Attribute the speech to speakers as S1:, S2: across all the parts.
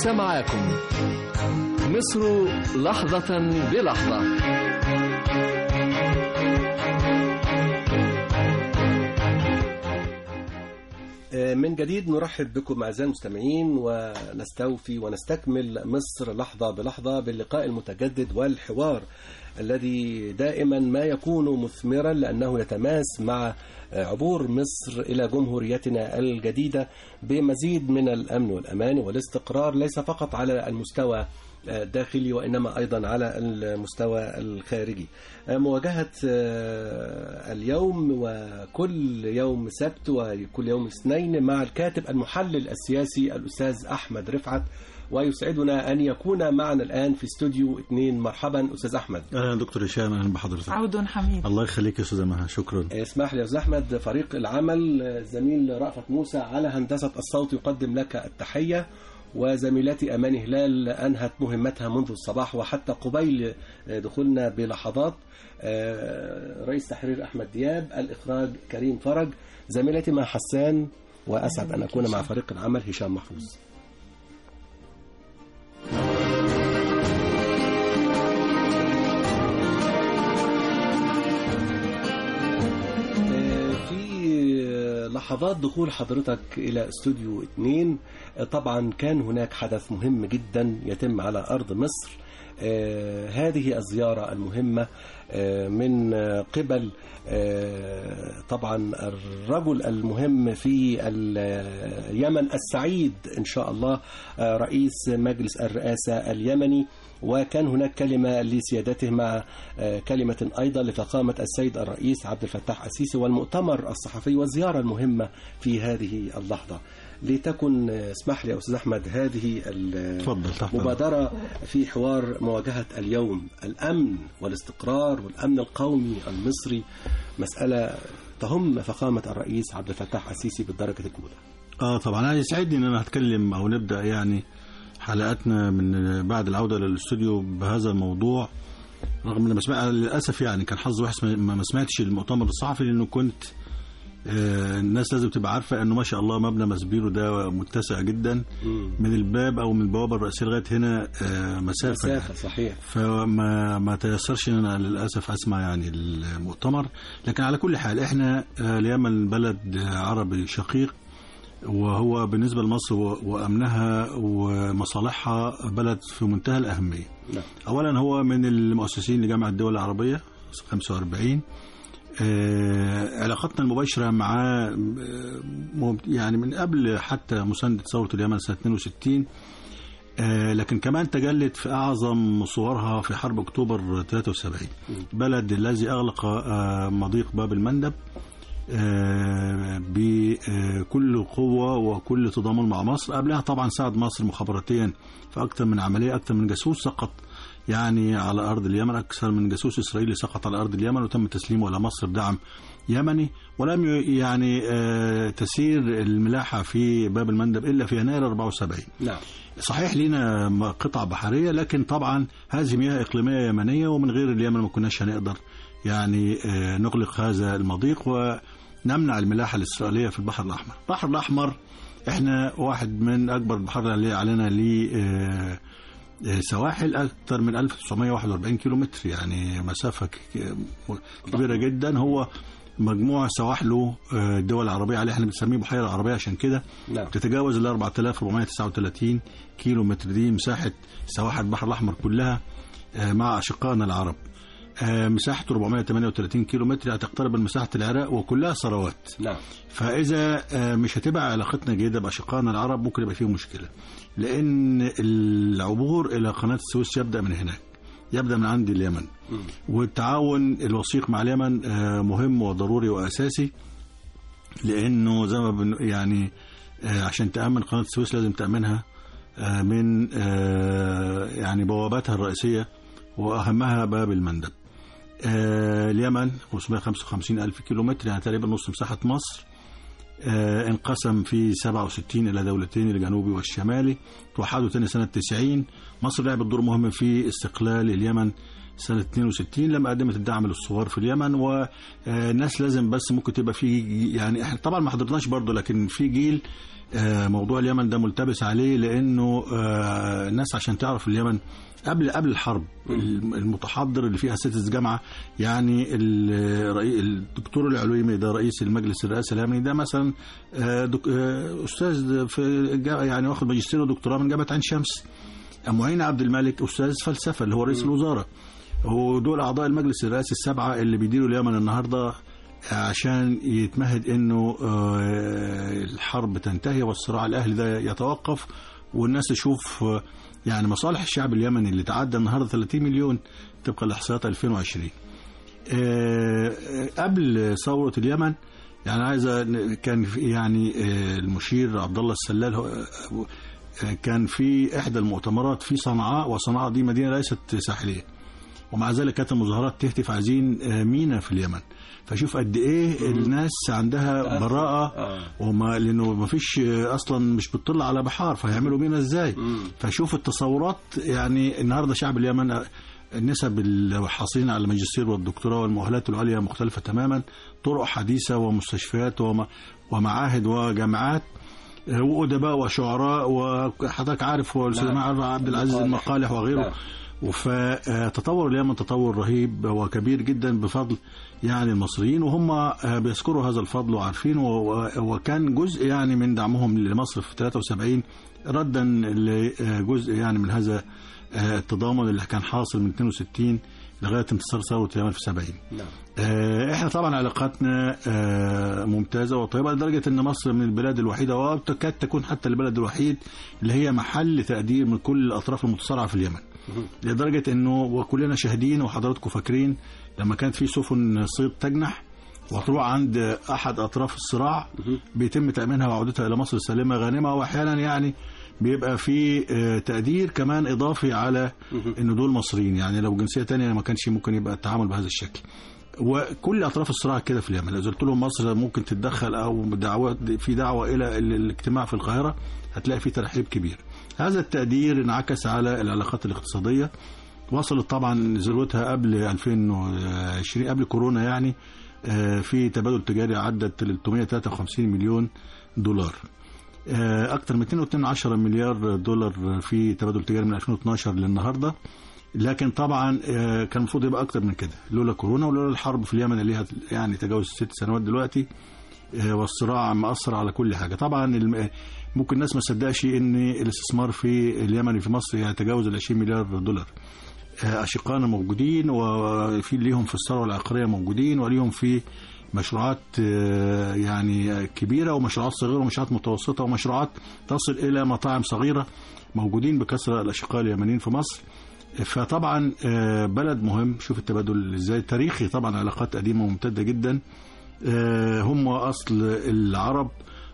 S1: لسه معاكم مصر لحظة بلحظة
S2: من جديد نرحب بكم أعزائي المستمعين ونستوفي ونستكمل مصر لحظة بلحظة باللقاء المتجدد والحوار الذي دائما ما يكون مثمرا لأنه يتماس مع عبور مصر إلى جمهوريتنا الجديدة بمزيد من الأمن والأمان والاستقرار ليس فقط على المستوى الداخلي وإنما أيضا على المستوى الخارجي مواجهة اليوم وكل يوم سبت وكل يوم اثنين مع الكاتب المحلل السياسي الأستاذ أحمد رفعت ويسعدنا أن يكون معنا الآن في استوديو اثنين مرحبا أستاذ أحمد
S3: أهلا دكتور هشام أهلا بحضرتك
S4: عود حميد
S3: الله يخليك يا أستاذ مها شكرا
S2: اسمح لي يا أستاذ أحمد فريق العمل الزميل رأفت موسى على هندسة الصوت يقدم لك التحية وزميلتي أمان هلال أنهت مهمتها منذ الصباح وحتى قبيل دخولنا بلحظات رئيس تحرير أحمد دياب الإخراج كريم فرج زميلتي مع حسان وأسعد أن أكون مع فريق العمل هشام محفوظ لحظات دخول حضرتك إلى استوديو اثنين طبعا كان هناك حدث مهم جدا يتم على أرض مصر آه هذه الزيارة المهمة آه من قبل آه طبعا الرجل المهم في اليمن السعيد إن شاء الله رئيس مجلس الرئاسة اليمني وكان هناك كلمة لسيادته مع كلمة أيضا لفخامة السيد الرئيس عبد الفتاح السيسي والمؤتمر الصحفي والزيارة المهمة في هذه اللحظة لتكن اسمح لي يا أستاذ أحمد هذه المبادرة في حوار مواجهة اليوم الأمن والاستقرار والأمن القومي المصري مسألة تهم فخامة الرئيس عبد الفتاح السيسي بالدرجة الأولى
S3: آه طبعا أنا يسعدني أن أنا أتكلم أو نبدأ يعني حلقاتنا من بعد العودة للاستوديو بهذا الموضوع رغم ان مسمع للاسف يعني كان حظ وحش ما سمعتش المؤتمر الصحفي لانه كنت آه الناس لازم تبقى عارفه انه ما شاء الله مبنى مسبيرو ده متسع جدا من الباب او من البوابه الرئيسيه لغايه هنا آه مسافه
S2: مسافه يعني. صحيح
S3: فما ما تيسرش ان انا للاسف اسمع يعني المؤتمر لكن على كل حال احنا آه اليمن بلد عربي شقيق وهو بالنسبة لمصر وأمنها ومصالحها بلد في منتهى الأهمية
S2: نعم.
S3: أولا هو من المؤسسين لجامعة الدول العربية 45 آه علاقتنا المباشرة معاه يعني من قبل حتى مساندة ثورة اليمن سنة 62 آه لكن كمان تجلت في أعظم صورها في حرب أكتوبر 73 بلد الذي أغلق آه مضيق باب المندب بكل قوة وكل تضامن مع مصر قبلها طبعا ساعد مصر مخابراتيا في أكثر من عملية أكثر من جاسوس سقط يعني على أرض اليمن أكثر من جاسوس إسرائيلي سقط على أرض اليمن وتم تسليمه إلى مصر بدعم يمني ولم يعني تسير الملاحة في باب المندب إلا في يناير 74
S2: نعم
S3: صحيح لنا قطع بحرية لكن طبعا هذه مياه إقليمية يمنية ومن غير اليمن ما كناش هنقدر يعني نغلق هذا المضيق ونمنع الملاحة الإسرائيلية في البحر الأحمر البحر الأحمر احنا واحد من أكبر البحار اللي علينا ليه سواحل أكثر من 1941 كيلومتر يعني مسافة كبيرة جدا هو مجموع سواحله الدول العربية عليه احنا بنسميه بحيرة عربية عشان كده
S2: نعم.
S3: تتجاوز ال 4439 كيلو متر دي مساحة سواحل البحر الأحمر كلها مع أشقائنا العرب مساحته 438 كيلو متر يعني تقترب من مساحة العراق وكلها ثروات
S2: نعم
S3: فإذا مش هتبقى علاقتنا جيدة بأشقائنا العرب ممكن يبقى فيه مشكلة لأن العبور إلى قناة السويس يبدأ من هناك يبدأ من عند اليمن
S2: م.
S3: والتعاون الوثيق مع اليمن مهم وضروري وأساسي لأنه زي ما يعني عشان تأمن قناة السويس لازم تأمنها من يعني بواباتها الرئيسية وأهمها باب المندب آه اليمن 555 ألف كيلومتر يعني تقريبا نص مساحة مصر آه انقسم في 67 إلى دولتين الجنوبي والشمالي توحدوا تاني سنة 90 مصر لعبت دور مهم في استقلال اليمن سنة 62 لما قدمت الدعم للصغار في اليمن والناس لازم بس ممكن تبقى في يعني احنا طبعا ما حضرناش برضه لكن في جيل آه، موضوع اليمن ده ملتبس عليه لانه آه، الناس عشان تعرف اليمن قبل قبل الحرب المتحضر اللي فيه اساتذه جامعه يعني ال- رئي- الدكتور العلويمي ده رئيس المجلس الرئاسي اليمني ده مثلا آه، دك- آه، استاذ في الجا- يعني واخد ماجستير ودكتوراه من جامعه عين شمس معين عبد الملك استاذ فلسفه اللي هو رئيس الوزاره ودول اعضاء المجلس الرئاسي السبعه اللي بيديروا اليمن النهارده عشان يتمهد انه آه، الحرب تنتهي والصراع الاهلي ده يتوقف والناس تشوف آه، يعني مصالح الشعب اليمني اللي تعدى النهارده 30 مليون طبقا لاحصائيات 2020 آه، آه، قبل ثوره اليمن يعني عايز أ- كان في يعني آه، المشير عبد الله السلال هو- آه، كان في احدى المؤتمرات في صنعاء وصنعاء دي مدينه ليست ساحليه ومع ذلك كانت المظاهرات تهتف عايزين آه، مينا في اليمن فشوف قد ايه الناس عندها براءه
S2: آه.
S3: وما لانه ما فيش آه، اصلا مش بتطل على بحار فهيعملوا مينا ازاي فشوف التصورات يعني النهارده شعب اليمن آه، نسب الحاصلين على الماجستير والدكتوراه والمؤهلات العليا مختلفة تماما طرق حديثة ومستشفيات وم- ومعاهد وجامعات آه، وأدباء وشعراء وحضرتك عارف والأستاذ
S2: نعم.
S3: معاذ عبد العزيز
S2: المقالح.
S3: المقالح وغيره
S2: نعم.
S3: فتطور اليمن تطور رهيب وكبير جدا بفضل يعني المصريين وهم آه، بيذكروا هذا الفضل وعارفين و- و- وكان جزء يعني من دعمهم لمصر في 73 ردا لجزء يعني من هذا آه، التضامن اللي كان حاصل من 62 لغايه انتصار ثوره اليمن في 70
S2: نعم
S3: آه، احنا طبعا علاقاتنا آه، ممتازه وطيبه لدرجه ان مصر من البلاد الوحيده وتكاد تكون حتى البلد الوحيد اللي هي محل تقدير من كل الاطراف المتصارعه في اليمن لدرجه انه وكلنا شاهدين وحضراتكم فاكرين لما كانت في سفن صيد تجنح وتروح عند احد اطراف الصراع بيتم تامينها وعودتها الى مصر سالمه غانمه واحيانا يعني بيبقى في آه، تقدير كمان اضافي على ان دول مصريين يعني لو جنسيه تانية ما كانش ممكن يبقى التعامل بهذا الشكل وكل اطراف الصراع كده في اليمن لو قلت لهم مصر ممكن تتدخل او دعوه في دعوه الى ال- الاجتماع في القاهره هتلاقي في ترحيب كبير هذا التقدير انعكس على العلاقات الاقتصاديه وصلت طبعا ذروتها قبل 2020 قبل كورونا يعني آه، في تبادل تجاري عدى 353 مليون دولار آه، اكثر من 2.2 مليار دولار في تبادل تجاري من 2012 للنهارده لكن طبعا آه، كان المفروض يبقى اكتر من كده لولا كورونا ولولا الحرب في اليمن اللي هي يعني تجاوز ست سنوات دلوقتي آه، والصراع مأثر على كل حاجه طبعا الم- ممكن الناس ما تصدقش ان الاستثمار في اليمن في مصر يتجاوز ال 20 مليار دولار آه، اشقائنا موجودين وفي ليهم في الثروه العقاريه موجودين وليهم في مشروعات آه، يعني كبيره ومشروعات صغيره ومشروعات متوسطه ومشروعات تصل الى مطاعم صغيره موجودين بكثره الاشقاء اليمنيين في مصر فطبعا آه، بلد مهم شوف التبادل ازاي تاريخي طبعا علاقات قديمه وممتده جدا آه، هم اصل العرب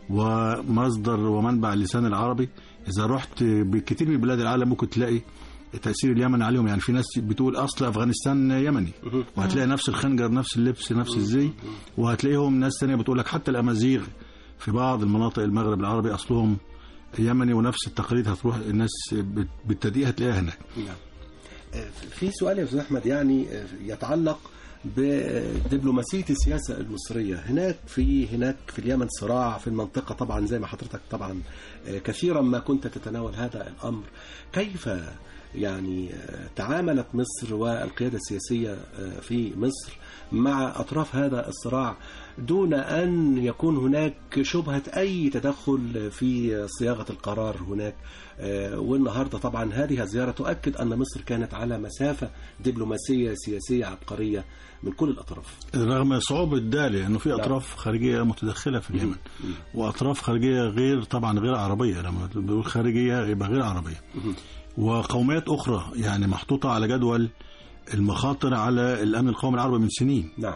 S3: ومصدر ومنبع اللسان العربي اذا رحت بكثير من بلاد العالم ممكن تلاقي تاثير اليمن عليهم يعني في ناس بتقول اصل افغانستان يمني وهتلاقي نفس الخنجر نفس اللبس نفس الزي وهتلاقيهم ناس تانية بتقول لك حتى الامازيغ في بعض المناطق المغرب العربي اصلهم يمني ونفس التقاليد هتروح الناس بت- بالتدقيق هتلاقيها هناك
S2: نعم. آه، في سؤال يا استاذ احمد يعني آه، يتعلق بدبلوماسيه السياسه المصريه هناك في هناك في اليمن صراع في المنطقه طبعا زي ما حضرتك طبعا آه، كثيرا ما كنت تتناول هذا الامر كيف يعني آه، تعاملت مصر والقياده السياسيه آه، في مصر مع اطراف هذا الصراع دون ان يكون هناك شبهه اي تدخل في صياغه القرار هناك آه، والنهارده طبعا هذه الزياره تؤكد ان مصر كانت على مسافه دبلوماسيه سياسيه عبقريه من كل الاطراف.
S3: رغم صعوبة ده لأنه في أطراف خارجية متدخلة في اليمن وأطراف خارجية غير طبعا غير عربية لما بقول خارجية يبقى غير عربية وقوميات أخرى يعني محطوطة على جدول المخاطر على الأمن القومي العربي من سنين
S2: نعم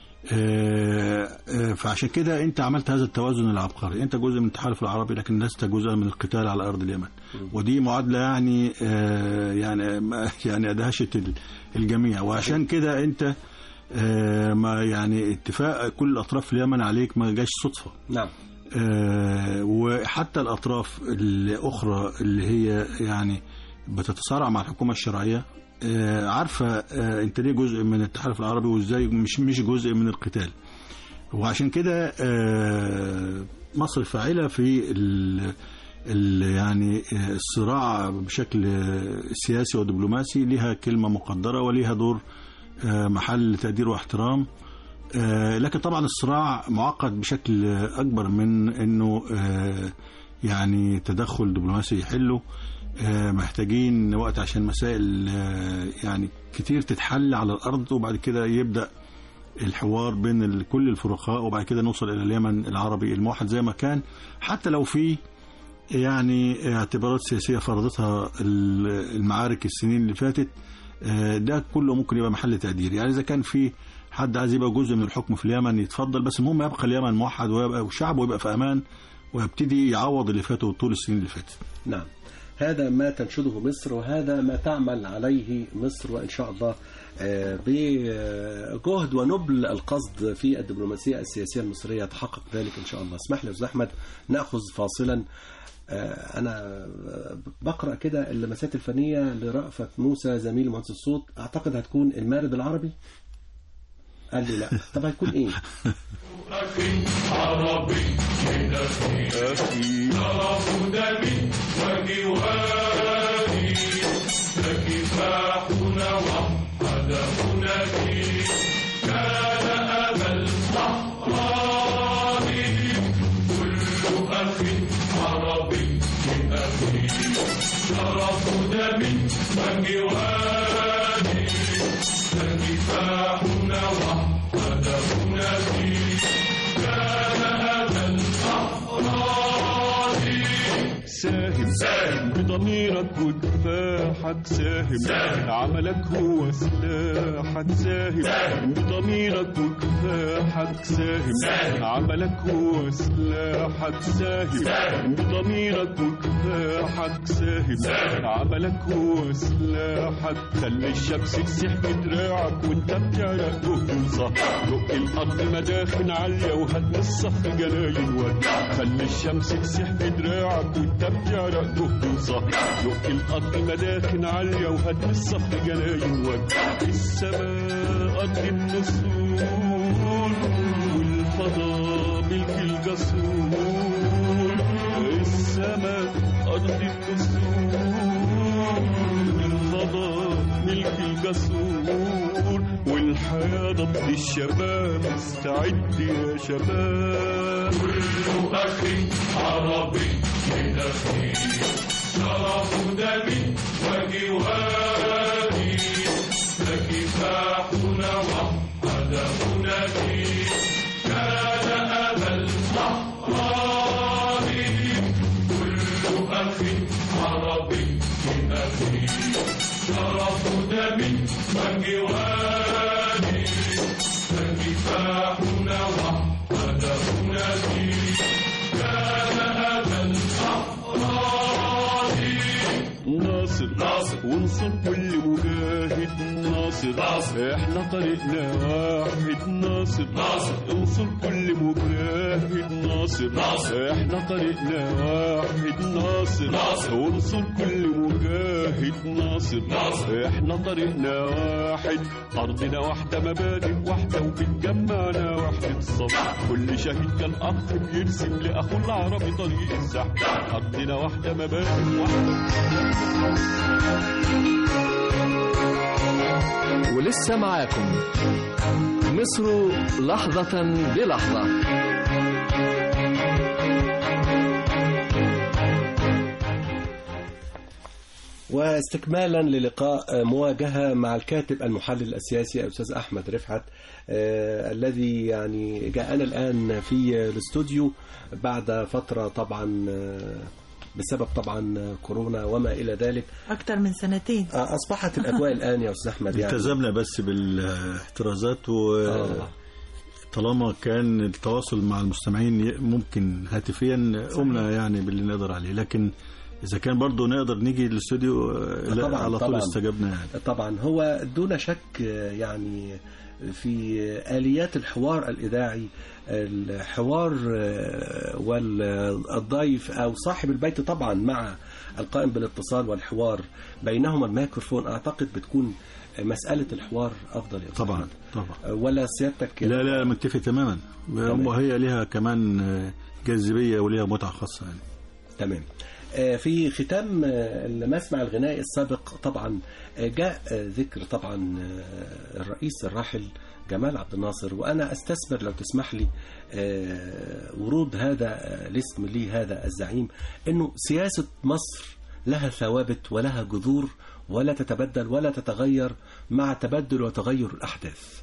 S3: آه، آه، فعشان كده انت عملت هذا التوازن العبقري انت جزء من التحالف العربي لكن لست جزء من القتال على ارض اليمن ودي معادله يعني آه، يعني ما- يعني ادهشت ال- الجميع وعشان كده انت آه، ما يعني اتفاق كل الاطراف في اليمن عليك ما جاش صدفه
S2: نعم
S3: آه، وحتى الأطراف الأخرى اللي هي يعني بتتصارع مع الحكومة الشرعية آه، عارفه آه، انت ليه جزء من التحالف العربي وازاي مش مش جزء من القتال وعشان كده آه، مصر فاعله في ال ال يعني آه، الصراع بشكل آه، سياسي ودبلوماسي لها كلمه مقدره وليها دور آه، محل تقدير واحترام آه، لكن طبعا الصراع معقد بشكل آه، اكبر من انه آه، يعني تدخل دبلوماسي يحله آه، محتاجين وقت عشان مسائل آه، يعني كتير تتحل على الارض وبعد كده يبدا الحوار بين ال- كل الفرقاء وبعد كده نوصل الى اليمن العربي الموحد زي ما كان حتى لو في يعني اعتبارات سياسيه فرضتها ال- المعارك السنين اللي فاتت آه، ده كله ممكن يبقى محل تقدير يعني اذا كان في حد عايز يبقى جزء من الحكم في اليمن يتفضل بس المهم يبقى اليمن موحد ويبقى والشعب ويبقى في امان ويبتدي يعوض اللي فاته طول السنين اللي فاتت
S2: نعم هذا ما تنشده مصر وهذا ما تعمل عليه مصر وإن شاء الله آه، بجهد ونبل القصد في الدبلوماسية السياسية المصرية يتحقق ذلك إن شاء الله اسمح لي يا أستاذ أحمد نأخذ فاصلا آه، أنا بقرأ كده اللمسات الفنية لرأفت موسى زميل مهندس الصوت أعتقد هتكون المارد العربي قال لي لا طب هتكون إيه
S4: عربي أخي طرف دمي وجواري فكفاحنا وحدهنا فيه كان أبا الأحرار كل أخ عربي أخي طرف دمي وجواري فكفاحنا وحدهنا فيه كان أبا الأحرار
S5: ساهم
S4: ساهم
S5: بضميرك وكفاحك ساهم
S4: ساهم.
S5: عملك هو سلاحك ساهم
S4: ساهم.
S5: بضميرك وكفاحك ساهم
S4: ساهم.
S5: عملك هو سلاحك ساهم
S4: ساهم.
S5: بضميرك وكفاحك ساهم
S4: ساهم.
S5: عملك هو سلاحك خلي الشمس تسيح بدراعك وانت بتعرق جهد وصح دق الارض مداخن عاليه وهد الصخر جناين ود خلي الشمس تسيح بدراعك وانت بتعرق جهد وصح دق الارض مداخن عاليه وهد الصخر جناين ود السماء ارض النسور والفضاء ملك الجسور السماء ارض النسور والفضاء ملك الجسور والحياة ضد الشباب استعد يا شباب
S4: كل أخ عربي أخي شرف دمي وجواري فكفاحنا وحدهنا فيه كان أبا الأحرار كل أخ عربي أخي شرف دمي وجواري فكفاحنا وحدهنا فيه كان أبا الأحرار
S5: ناصر
S4: ناصر.
S5: وانصر كل مجاهد ناصر
S4: ناصر.
S5: احنا طريقنا واحد ناصر
S4: ناصر.
S5: انصر كل مجاهد ناصر
S4: ناصر.
S5: احنا طريقنا واحد ناصر
S4: ناصر.
S5: وانصر كل مجاهد ناصر
S4: ناصر.
S5: احنا طريقنا واحد ارضنا واحده مبادئ واحده وبتجمعنا وحده صف كل شهيد كان اخ بيرسم لاخوه العربي طريق الزحف ارضنا واحده مبادئ واحده
S1: ولسه معاكم مصر لحظة بلحظة
S2: واستكمالا للقاء مواجهة مع الكاتب المحلل السياسي الأستاذ أحمد رفعت آه، الذي يعني جاءنا الآن في الاستوديو بعد فترة طبعا آه، بسبب طبعا كورونا وما إلى ذلك
S6: أكتر من سنتين
S2: آه، أصبحت الأجواء الآن يا أستاذ أحمد يعني
S3: التزمنا بس بالاحترازات و
S2: آه.
S3: طالما كان التواصل مع المستمعين ي- ممكن هاتفيا قمنا يعني باللي نقدر عليه لكن اذا كان برضو نقدر نيجي الاستوديو آه، لا
S2: طبعاً،
S3: على طول
S2: طبعاً.
S3: استجبنا يعني
S2: طبعا هو دون شك آه، يعني في آليات الحوار الإذاعي الحوار آه، والضيف أو صاحب البيت طبعا مع القائم بالاتصال والحوار بينهما الميكروفون أعتقد بتكون مسألة الحوار أفضل يا أستاذ
S3: طبعا
S2: أحمد.
S3: طبعا
S2: ولا سيادتك
S3: لا لا متفق تماما
S2: تمام.
S3: وهي لها كمان آه، جاذبيه وليها متعه خاصه يعني
S2: تمام آه، في ختام آه، المسمع الغنائي السابق طبعا آه، جاء آه، ذكر طبعا آه، الرئيس الراحل جمال عبد الناصر وانا استثمر لو تسمح لي آه، ورود هذا آه، الاسم لي هذا الزعيم انه سياسه مصر لها ثوابت ولها جذور ولا تتبدل ولا تتغير مع تبدل وتغير الاحداث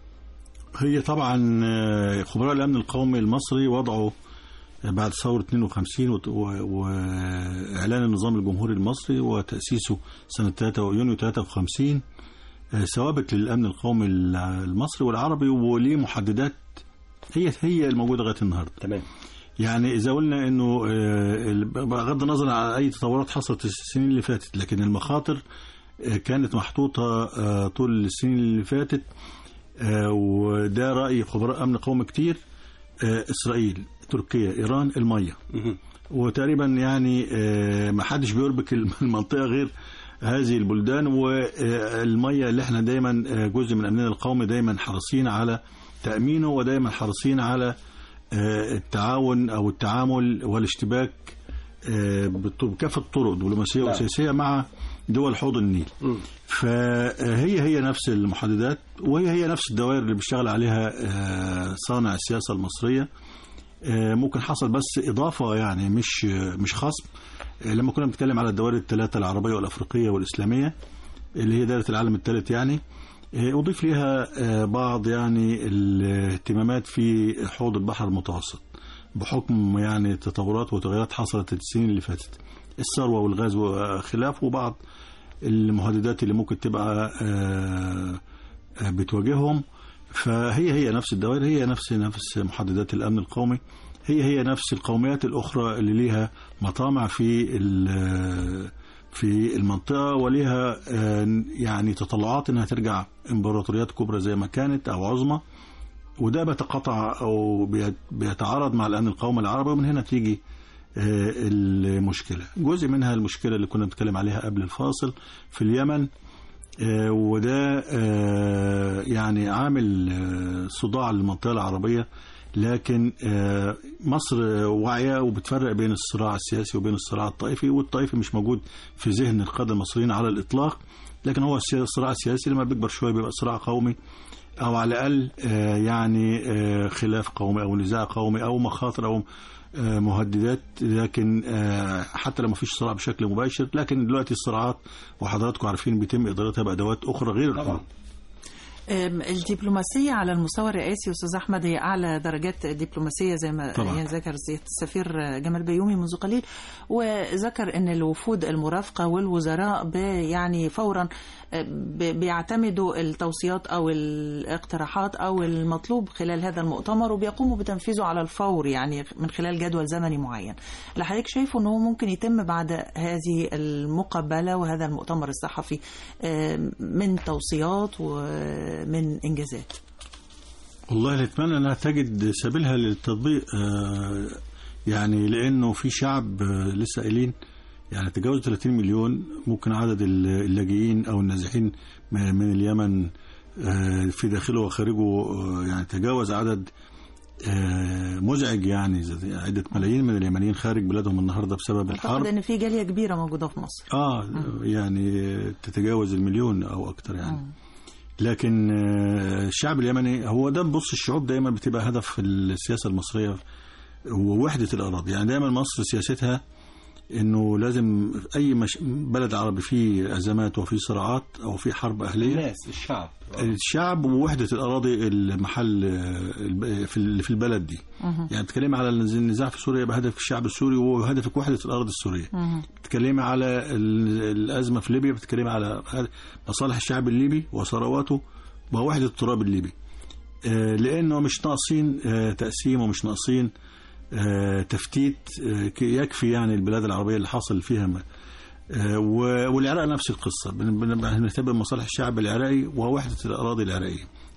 S3: هي طبعا آه، خبراء الامن القومي المصري وضعوا بعد ثورة 52 وت- و- وإعلان النظام الجمهوري المصري وتأسيسه سنة 3 يونيو 53 آه، ثوابت للأمن القومي الع- المصري والعربي وليه محددات هي هي الموجودة لغاية النهاردة
S2: تمام
S3: يعني إذا قلنا إنه آه، ال- بغض النظر عن أي تطورات حصلت السنين اللي فاتت لكن المخاطر آه، كانت محطوطة آه، طول السنين اللي فاتت آه، وده رأي خبراء أمن قومي كتير آه، إسرائيل تركيا إيران المية
S2: مهم.
S3: وتقريبا يعني آه، ما حدش بيربك الم- المنطقة غير هذه البلدان والمية اللي احنا دايما آه، جزء من أمننا القومي دايما حريصين على تأمينه ودايما حريصين على آه، التعاون أو التعامل والاشتباك آه، بط- بكافة الطرق دبلوماسية
S2: نعم.
S3: وسياسية مع دول حوض النيل
S2: مم.
S3: فهي هي نفس المحددات وهي هي نفس الدوائر اللي بيشتغل عليها آه، صانع السياسة المصرية آه، ممكن حصل بس إضافة يعني مش مش خصم آه، لما كنا بنتكلم على الدوائر الثلاثة العربية والأفريقية والإسلامية اللي هي دائرة العالم الثالث يعني آه، أضيف ليها آه، بعض يعني الاهتمامات في حوض البحر المتوسط بحكم يعني تطورات وتغيرات حصلت السنين اللي فاتت الثروة والغاز وخلافه وبعض المهددات اللي ممكن تبقى آه، آه، بتواجههم فهي هي نفس الدوائر هي نفس نفس محددات الامن القومي هي هي نفس القوميات الاخرى اللي ليها مطامع في ال- في المنطقه وليها آه، يعني تطلعات انها ترجع امبراطوريات كبرى زي ما كانت او عظمى وده بيتقاطع او بيت- بيتعارض مع الامن القومي العربي ومن هنا تيجي آه، المشكله جزء منها المشكله اللي كنا بنتكلم عليها قبل الفاصل في اليمن آه، وده آه، يعني عامل آه، صداع للمنطقه العربيه لكن آه، مصر واعيه وبتفرق بين الصراع السياسي وبين الصراع الطائفي والطائفي مش موجود في ذهن القاده المصريين على الاطلاق لكن هو السي- الصراع السياسي لما بيكبر شويه بيبقى صراع قومي او على الاقل آه، يعني آه، خلاف قومي او نزاع قومي او مخاطر او آه، مهددات لكن آه، حتى لو ما فيش صراع بشكل مباشر لكن دلوقتي الصراعات وحضراتكم عارفين بيتم ادارتها بادوات اخرى غير
S2: طبعا
S3: الحروب
S6: أم، الدبلوماسية على المستوى الرئاسي أستاذ أحمد هي أعلى درجات الدبلوماسية زي ما
S3: طبعا.
S6: يعني ذكر سيادة السفير جمال بيومي منذ قليل وذكر أن الوفود المرافقة والوزراء ب- يعني فورا ب- بيعتمدوا التوصيات أو الاقتراحات أو المطلوب خلال هذا المؤتمر وبيقوموا بتنفيذه على الفور يعني من خلال جدول زمني معين اللي حضرتك شايفه أنه ممكن يتم بعد هذه المقابلة وهذا المؤتمر الصحفي أم، من توصيات ومن إنجازات
S3: والله نتمنى انها تجد سبيلها للتطبيق آه، يعني لانه في شعب آه، لسه قايلين يعني تجاوز 30 مليون ممكن عدد ال- اللاجئين او النازحين م- من اليمن آه، في داخله وخارجه آه، يعني تجاوز عدد آه، مزعج يعني زي- عدة ملايين من اليمنيين خارج بلادهم النهارده بسبب
S6: أعتقد
S3: الحرب
S6: أن في جالية كبيرة موجودة في مصر
S3: اه يعني تتجاوز المليون او اكتر يعني
S6: مم.
S3: لكن آه، الشعب اليمني هو ده بص الشعوب دايما بتبقى هدف السياسه المصريه ووحده الاراضي يعني دايما مصر سياستها انه لازم اي مش بلد عربي فيه ازمات وفيه صراعات او فيه حرب اهليه
S2: الناس الشعب
S3: الشعب ووحده الاراضي المحل آه، الب- في ال- في البلد دي
S6: مهم.
S3: يعني بتكلمي على النزاع في سوريا يبقى هدفك الشعب السوري وهدفك وحده الاراضي السوريه
S6: مهم.
S3: بتتكلمي على ال- الازمه في ليبيا بتتكلمي على مصالح الشعب الليبي وثرواته ووحده التراب الليبي آه، لانه مش ناقصين آه، تقسيم ومش ناقصين آه، تفتيت آه، ك- يكفي يعني البلاد العربيه اللي حاصل فيها ما- آه، و- والعراق نفس القصه بن- بن- بنعتبر مصالح الشعب العراقي ووحده الاراضي العراقيه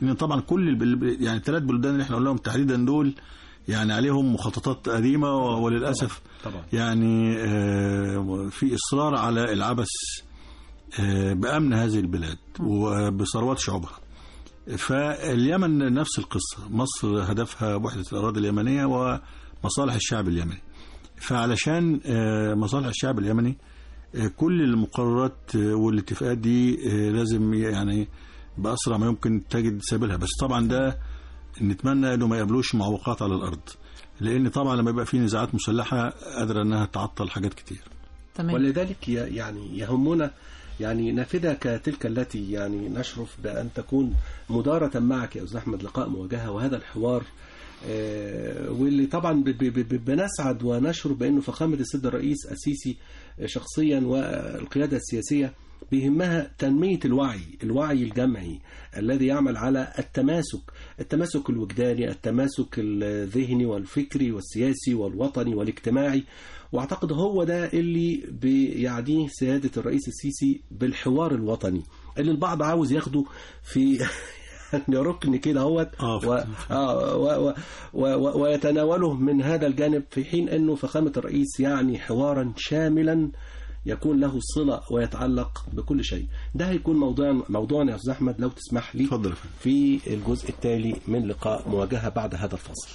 S3: لان طبعا كل البل... يعني الثلاث بلدان اللي احنا قلناهم تحديدا دول يعني عليهم مخططات قديمه و- وللاسف
S2: طبعا
S3: يعني آه، في اصرار على العبث آه، بامن هذه البلاد وبثروات شعوبها فاليمن نفس القصه مصر هدفها وحده الاراضي اليمنيه ومصالح الشعب اليمني فعلشان آه، مصالح الشعب اليمني آه، كل المقررات آه، والاتفاقات دي آه، لازم يعني باسرع ما يمكن تجد سبيلها بس طبعا ده نتمنى انه ما يقابلوش معوقات على الارض لان طبعا لما يبقى في نزاعات مسلحه قادره انها تعطل حاجات كتير
S6: تمام
S2: ولذلك ي- يعني يهمنا يعني نافذة كتلك التي يعني نشرف بأن تكون مدارة معك يا أستاذ أحمد لقاء مواجهة وهذا الحوار آه، واللي طبعا ب- ب- ب- بنسعد ونشعر بأنه فخامة السيد الرئيس السيسي شخصيا والقيادة السياسية بيهمها تنمية الوعي الوعي الجمعي الذي يعمل على التماسك التماسك الوجداني التماسك الذهني والفكري والسياسي والوطني والاجتماعي واعتقد هو ده اللي بيعنيه سيادة الرئيس السيسي بالحوار الوطني اللي البعض عاوز ياخده في يعني ركن كده اهوت
S3: آه،
S2: و... آه و... و... و... و... ويتناوله من هذا الجانب في حين انه فخامة الرئيس يعني حوارا شاملا يكون له صلة ويتعلق بكل شيء ده هيكون موضوع موضوعنا يا استاذ احمد لو تسمح لي
S3: اتفضل يا فندم.
S2: في الجزء التالي من لقاء مواجهة بعد هذا الفصل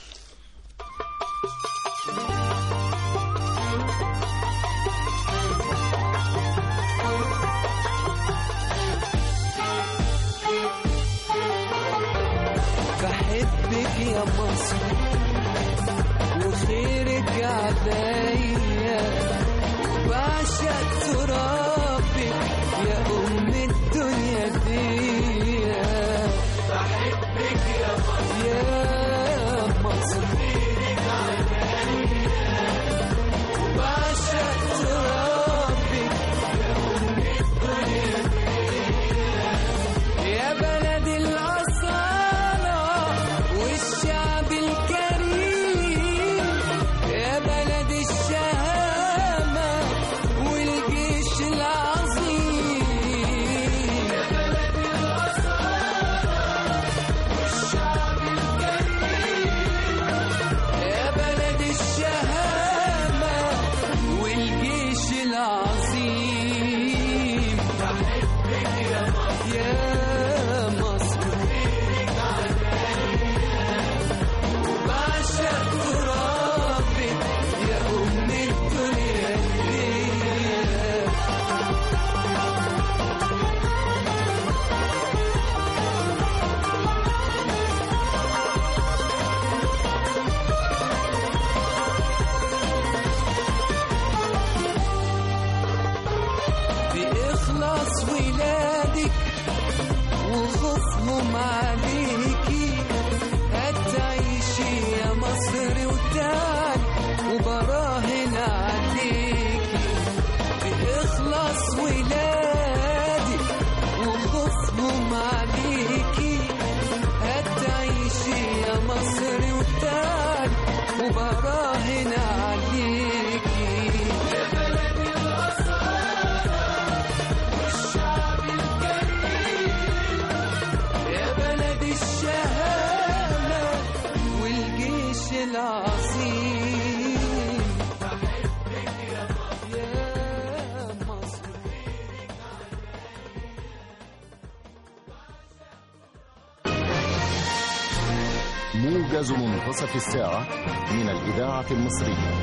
S7: بحبك يا مصر وخيرك عليا بعشق ترابك يا أم الدنيا دي بحبك يا مصر يا مصر خيرك عليا بعشق ترابك يا أم الدنيا دي يا بلد الأصالة والشعب الكريم يا بلد الشهامة والجيش العظيم يا بلد الأصالة والشعب الكريم يا بلد الشهامة والجيش العظيم بحبك يا مصر يا مصر بعشق ترابك يا أم الدنيا دي بإخلاص ولادك وخوفهم عليكي هتعيشي يا مصر وتعالي وبراهن عليكي بإخلاص ولادك وخوفهم عليكي هتعيشي يا مصر وتعالي وبراهن عليكي يا بلد الأصالة والشعب الكريم يا بلد الشهامة والجيش العظيم بحبك يا مصر يا مصر
S8: موجز منتصف الساعة من الإذاعة المصرية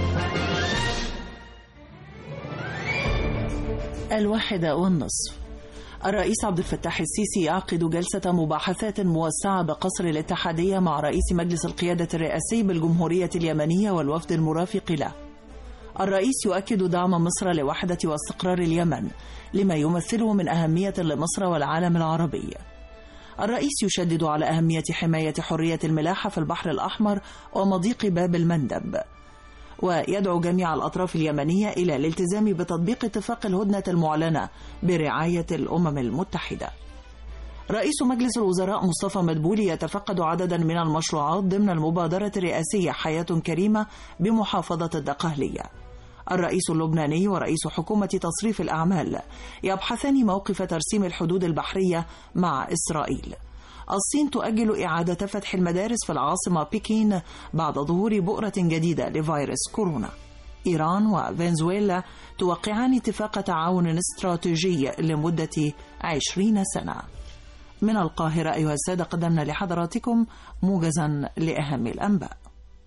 S6: الواحدة والنصف الرئيس عبد الفتاح السيسي يعقد جلسة مباحثات موسعة بقصر الاتحادية مع رئيس مجلس القيادة الرئاسي بالجمهورية اليمنية والوفد المرافق له. الرئيس يؤكد دعم مصر لوحدة واستقرار اليمن لما يمثله من أهمية لمصر والعالم العربي. الرئيس يشدد على أهمية حماية حرية الملاحة في البحر الأحمر ومضيق باب المندب. ويدعو جميع الأطراف اليمنية إلى الالتزام بتطبيق اتفاق الهدنة المعلنة برعاية الأمم المتحدة. رئيس مجلس الوزراء مصطفى مدبولي يتفقد عددا من المشروعات ضمن المبادرة الرئاسية حياة كريمة بمحافظة الدقهلية. الرئيس اللبناني ورئيس حكومة تصريف الأعمال يبحثان موقف ترسيم الحدود البحرية مع إسرائيل. الصين تؤجل إعادة فتح المدارس في العاصمة بكين بعد ظهور بؤرة جديدة لفيروس كورونا إيران وفنزويلا توقعان اتفاق تعاون استراتيجي لمدة عشرين سنة من القاهرة أيها السادة قدمنا لحضراتكم موجزا لأهم الأنباء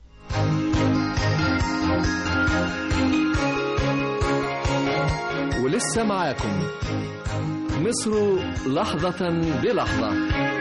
S1: ولسه معاكم مصر لحظة بلحظة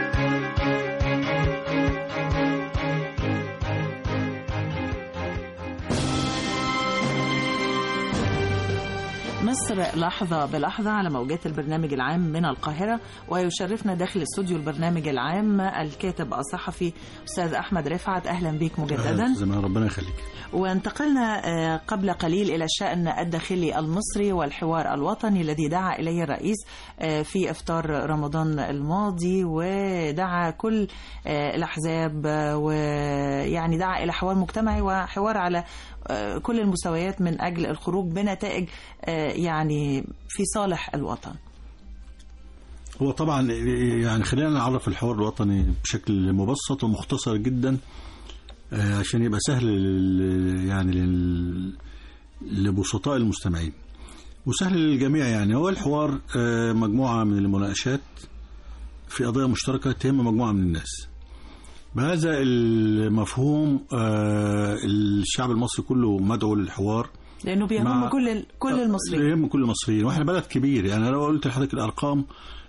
S6: مصر لحظة بلحظة على موجات البرنامج العام من القاهرة ويشرفنا داخل استوديو البرنامج العام الكاتب الصحفي أستاذ أحمد رفعت أهلا بك مجددا
S3: زمان ربنا يخليك
S6: وانتقلنا آه، قبل قليل إلى الشأن الداخلي المصري والحوار الوطني الذي دعا إليه الرئيس آه، في إفطار رمضان الماضي ودعا كل آه، الأحزاب آه، ويعني دعا إلى حوار مجتمعي وحوار على آه، كل المستويات من أجل الخروج بنتائج آه، يعني في صالح الوطن
S3: هو طبعا يعني خلينا نعرف الحوار الوطني بشكل مبسط ومختصر جدا آه، عشان يبقى سهل لل- يعني لل- لبسطاء المستمعين وسهل للجميع يعني هو الحوار آه، مجموعة من المناقشات في قضايا مشتركة تهم مجموعة من الناس بهذا المفهوم آه، الشعب المصري كله مدعو للحوار
S6: لأنه بيهم
S3: مع-
S6: كل كل المصريين
S3: يهم كل المصريين واحنا بلد كبير يعني لو قلت لحضرتك الارقام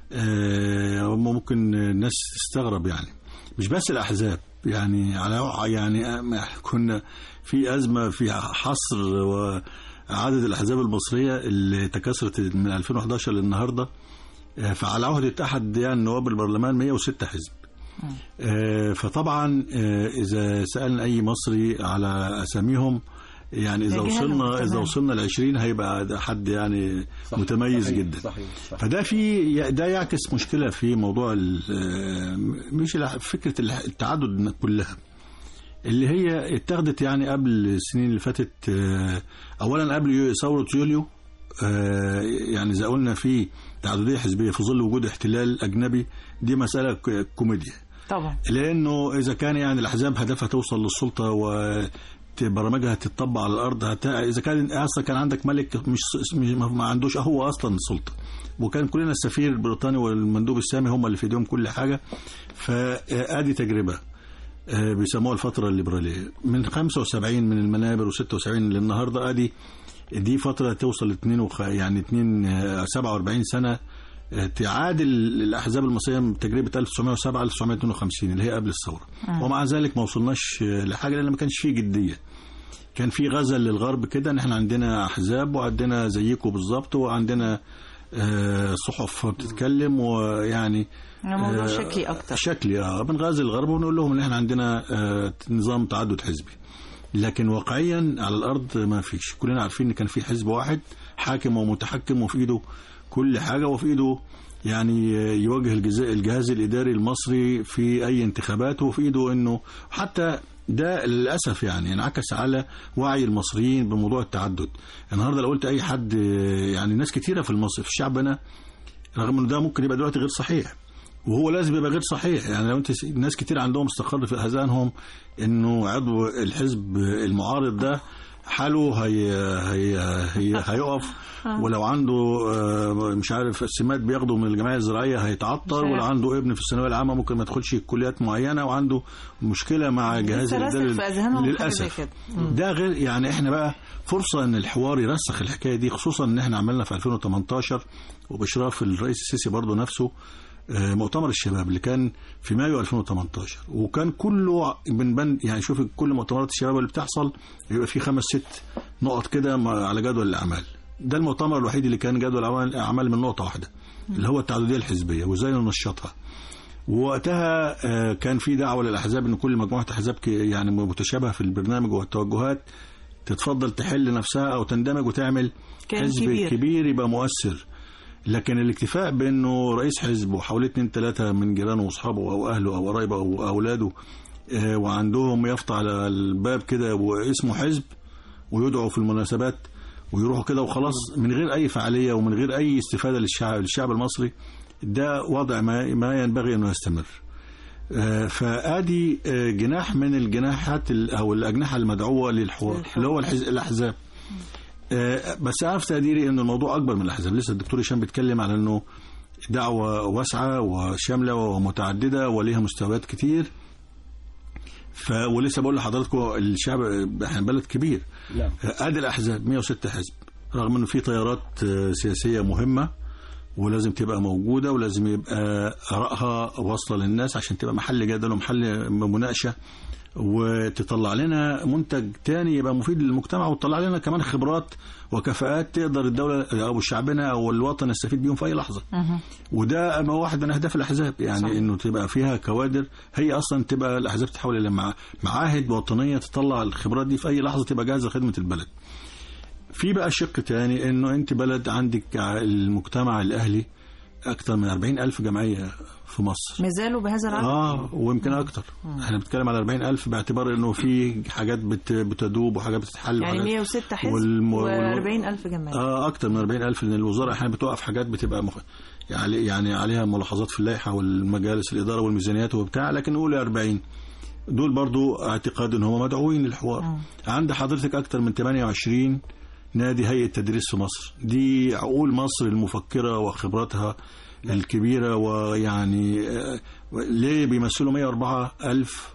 S3: آه، ممكن الناس تستغرب يعني مش بس الاحزاب يعني على يعني آه، كنا في ازمه في حصر وعدد الاحزاب المصريه اللي تكاثرت من 2011 للنهارده آه، فعلى عهده احد يعني نواب البرلمان 106 حزب آه، فطبعا آه، اذا سالنا اي مصري على اساميهم يعني اذا
S6: يجهلهم
S3: وصلنا اذا
S6: تمام.
S3: وصلنا ل 20 هيبقى ده حد يعني
S2: صح،
S3: متميز
S2: صحيح،
S3: جدا
S2: صحيح صحيح
S3: فده في ده يعكس مشكله في موضوع ال- آه، مش الع- فكره الع- التعدد كلها اللي هي اتخذت يعني قبل السنين اللي فاتت آه، اولا قبل يو- ثوره يوليو آه، يعني اذا قلنا في تعدديه حزبيه في ظل وجود احتلال اجنبي دي مساله ك- كوميديا
S6: طبعا
S3: لانه اذا كان يعني الاحزاب هدفها توصل للسلطه و برامجها تطبق على الارض هت... اذا كان اصلا كان عندك ملك مش, مش ما عندوش هو اصلا السلطه وكان كلنا السفير البريطاني والمندوب السامي هم اللي في ايديهم كل حاجه فادي تجربه آه، بيسموها الفترة الليبرالية من 75 من المنابر و76 للنهاردة ادي دي فترة توصل ل 2 وخ... يعني 2 آه، 47 سنة آه، تعادل الأحزاب المصرية من تجربة 1907 1952 اللي هي قبل الثورة ومع ذلك ما وصلناش آه، لحاجة لأن ما كانش فيه جدية كان في غزل للغرب كده ان احنا عندنا احزاب وعندنا زيكم بالظبط وعندنا آه، صحف بتتكلم ويعني
S6: موضوع
S3: آه،
S6: شكلي أكتر
S3: شكلي اه بنغازل الغرب ونقول لهم ان احنا عندنا آه، نظام تعدد حزبي لكن واقعيا على الارض ما فيش كلنا عارفين ان كان في حزب واحد حاكم ومتحكم وفي ايده كل حاجه وفي ايده يعني يواجه الجز- الجهاز الاداري المصري في اي انتخابات وفي ايده انه حتى ده للاسف يعني انعكس على وعي المصريين بموضوع التعدد النهارده لو قلت اي حد يعني ناس كتيره في المصري في شعبنا رغم انه ده ممكن يبقى دلوقتي غير صحيح وهو لازم يبقى غير صحيح يعني لو انت س- ناس كتير عندهم استقر في اذهانهم انه عضو الحزب المعارض ده حاله هي هي هي هيقف ولو عنده آه، مش عارف السمات بياخده من الجمعيه الزراعيه هيتعطل
S6: مش
S3: ولو عنده ابن في الثانويه العامه ممكن ما يدخلش كليات معينه وعنده مشكله مع جهاز
S6: لسه راسخ
S3: الاداري
S6: في أذهانهم حاجة زي
S3: للاسف
S6: كده.
S3: ده غير يعني احنا بقى فرصه ان الحوار يرسخ الحكايه دي خصوصا ان احنا عملنا في 2018 وباشراف الرئيس السيسي برضه نفسه آه، مؤتمر الشباب اللي كان في مايو 2018 وكان كله من بند يعني شوف كل مؤتمرات الشباب اللي بتحصل يبقى في خمس ست نقط كده مع- على جدول الاعمال ده المؤتمر الوحيد اللي كان جدول اعمال أعمال من نقطه واحده اللي هو التعدديه الحزبيه وازاي ننشطها ووقتها آه، كان في دعوه للاحزاب ان كل مجموعه احزاب ك- يعني متشابهه في البرنامج والتوجهات تتفضل تحل نفسها او تندمج وتعمل
S6: كان
S3: حزب
S6: كبير.
S3: كبير يبقى مؤثر لكن الاكتفاء بانه رئيس حزب وحواليه اتنين تلاته من جيرانه واصحابه او اهله او قرايبه او اولاده آه، وعندهم يافطه على الباب كده واسمه حزب ويدعوا في المناسبات ويروحوا كده وخلاص من غير اي فعاليه ومن غير اي استفاده للشعب للشعب المصري ده وضع ما ما ينبغي انه يستمر آه، فادي آه، جناح من الجناحات ال- او الاجنحه المدعوه للحوار
S6: للحوار.
S3: اللي هو الحز- الاحزاب آه، بس انا في تقديري ان الموضوع اكبر من الاحزاب لسه الدكتور هشام بيتكلم على انه دعوه واسعه وشامله ومتعدده وليها مستويات كتير ف ولسه بقول لحضراتكم الشعب احنا بلد كبير
S2: نعم
S3: ادي الاحزاب 106 حزب رغم انه في تيارات آه، سياسيه مهمه ولازم تبقى موجوده ولازم يبقى ارائها واصله للناس عشان تبقى محل جدل ومحل مناقشه وتطلع لنا منتج تاني يبقى مفيد للمجتمع وتطلع لنا كمان خبرات وكفاءات تقدر الدوله او شعبنا او الوطن يستفيد بيهم في اي لحظه
S6: مهم.
S3: وده ما واحد من اهداف الاحزاب يعني
S6: صحيح.
S3: صحيح. انه تبقى فيها كوادر هي اصلا تبقى الاحزاب تحول الى مع- معاهد وطنيه تطلع الخبرات دي في اي لحظه تبقى جاهزه لخدمه البلد. في بقى شق تاني انه انت بلد عندك ع- المجتمع الاهلي اكثر من 40 الف جمعيه في مصر.
S6: ما زالوا بهذا العدد
S3: اه ويمكن اكتر احنا بنتكلم على 40 الف باعتبار انه في حاجات بت بتدوب وحاجات بتتحل
S6: يعني
S3: وحاجات
S6: 106 حزب
S3: والم- وال-
S6: و40 ألف جمعية
S3: اه اكتر من 40 الف لان الوزاره احيانا بتوقف حاجات بتبقى مخ... يعني يعني عليها ملاحظات في اللائحه والمجالس الاداره والميزانيات وبتاع لكن نقول 40 دول برضو اعتقاد ان هم مدعوين للحوار عند حضرتك اكتر من 28 نادي هيئه تدريس في مصر دي عقول مصر المفكره وخبراتها الكبيره ويعني آه، ليه بيمثلوا 104 الف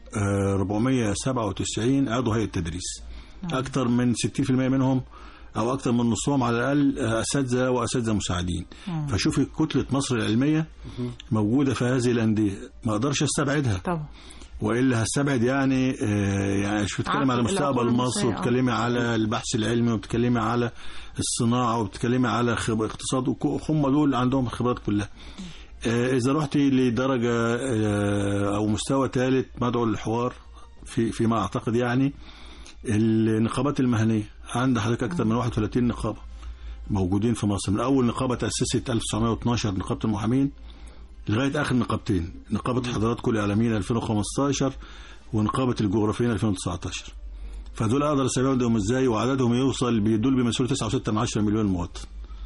S3: 497 عضو هيئه تدريس اكتر من 60% منهم او اكتر من نصهم على الاقل آه، اساتذه واساتذه مساعدين فشوفي كتله مصر العلميه موجوده في هذه الانديه ما اقدرش استبعدها
S6: طبعا
S3: والا هستبعد يعني آه، يعني مش بتكلم على
S6: عقل-
S3: مستقبل
S6: العقول
S3: مصر
S6: المصرية، آه.
S3: وبتكلمي على البحث العلمي وبتكلمي على الصناعه وبتكلمي على خب... اقتصاد وك- هم دول عندهم الخبرات كلها آه، اذا رحتي لدرجه آه، او مستوى ثالث مدعو للحوار في فيما اعتقد يعني النقابات المهنيه عند حضرتك اكثر من 31 نقابه موجودين في مصر من اول نقابه تاسست 1912 نقابه المحامين لغايه اخر نقابتين نقابه حضراتكم الاعلاميين 2015 ونقابه الجغرافيين 2019 فدول اقدر استبعدهم ازاي وعددهم يوصل بي- دول بيمثلوا 9.6 مليون مواطن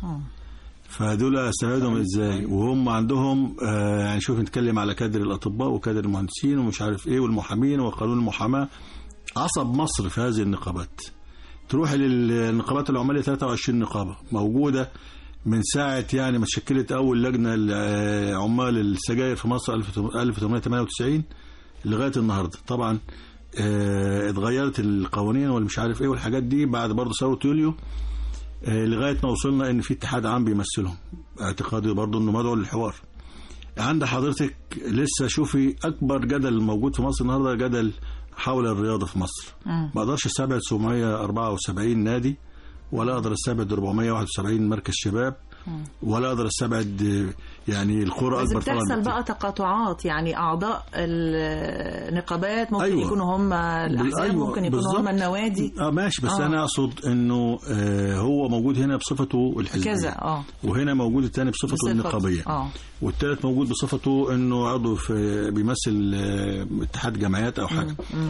S3: فدول استبعدهم ازاي وهم عندهم آه يعني شوف نتكلم على كادر الاطباء وكادر المهندسين ومش عارف ايه والمحامين وقانون المحاماه عصب مصر في هذه النقابات تروح للنقابات العماليه 23 نقابه موجوده من ساعه يعني ما اتشكلت اول لجنه لعمال السجاير في مصر 1898 لغايه النهارده طبعا آه، اتغيرت القوانين والمش عارف ايه والحاجات دي بعد برضه ثوره يوليو آه، لغايه ما وصلنا ان في اتحاد عام بيمثلهم اعتقادي برضه انه مدعو للحوار عند حضرتك لسه شوفي اكبر جدل موجود في مصر النهارده جدل حول الرياضه في مصر
S6: مم.
S3: ما اقدرش استبعد 774 نادي ولا اقدر استبعد 471 مركز شباب ولا اقدر استبعد آه، يعني القرى
S6: بس
S3: اكبر طبعا
S6: بتحصل
S3: بكتير.
S6: بقى تقاطعات يعني اعضاء النقابات ممكن
S3: أيوة.
S6: يكونوا هم الاحزاب
S3: أيوة،
S6: ممكن يكونوا
S3: بالظبط.
S6: هم النوادي
S3: اه ماشي بس
S6: آه.
S3: انا اقصد انه آه هو موجود هنا بصفته الحزبيه
S6: كذا اه
S3: وهنا موجود الثاني بصفته
S6: بصفة-
S3: النقابيه
S6: اه
S3: والثالث موجود بصفته انه عضو في بيمثل آه، اتحاد جمعيات او حاجه
S6: مم.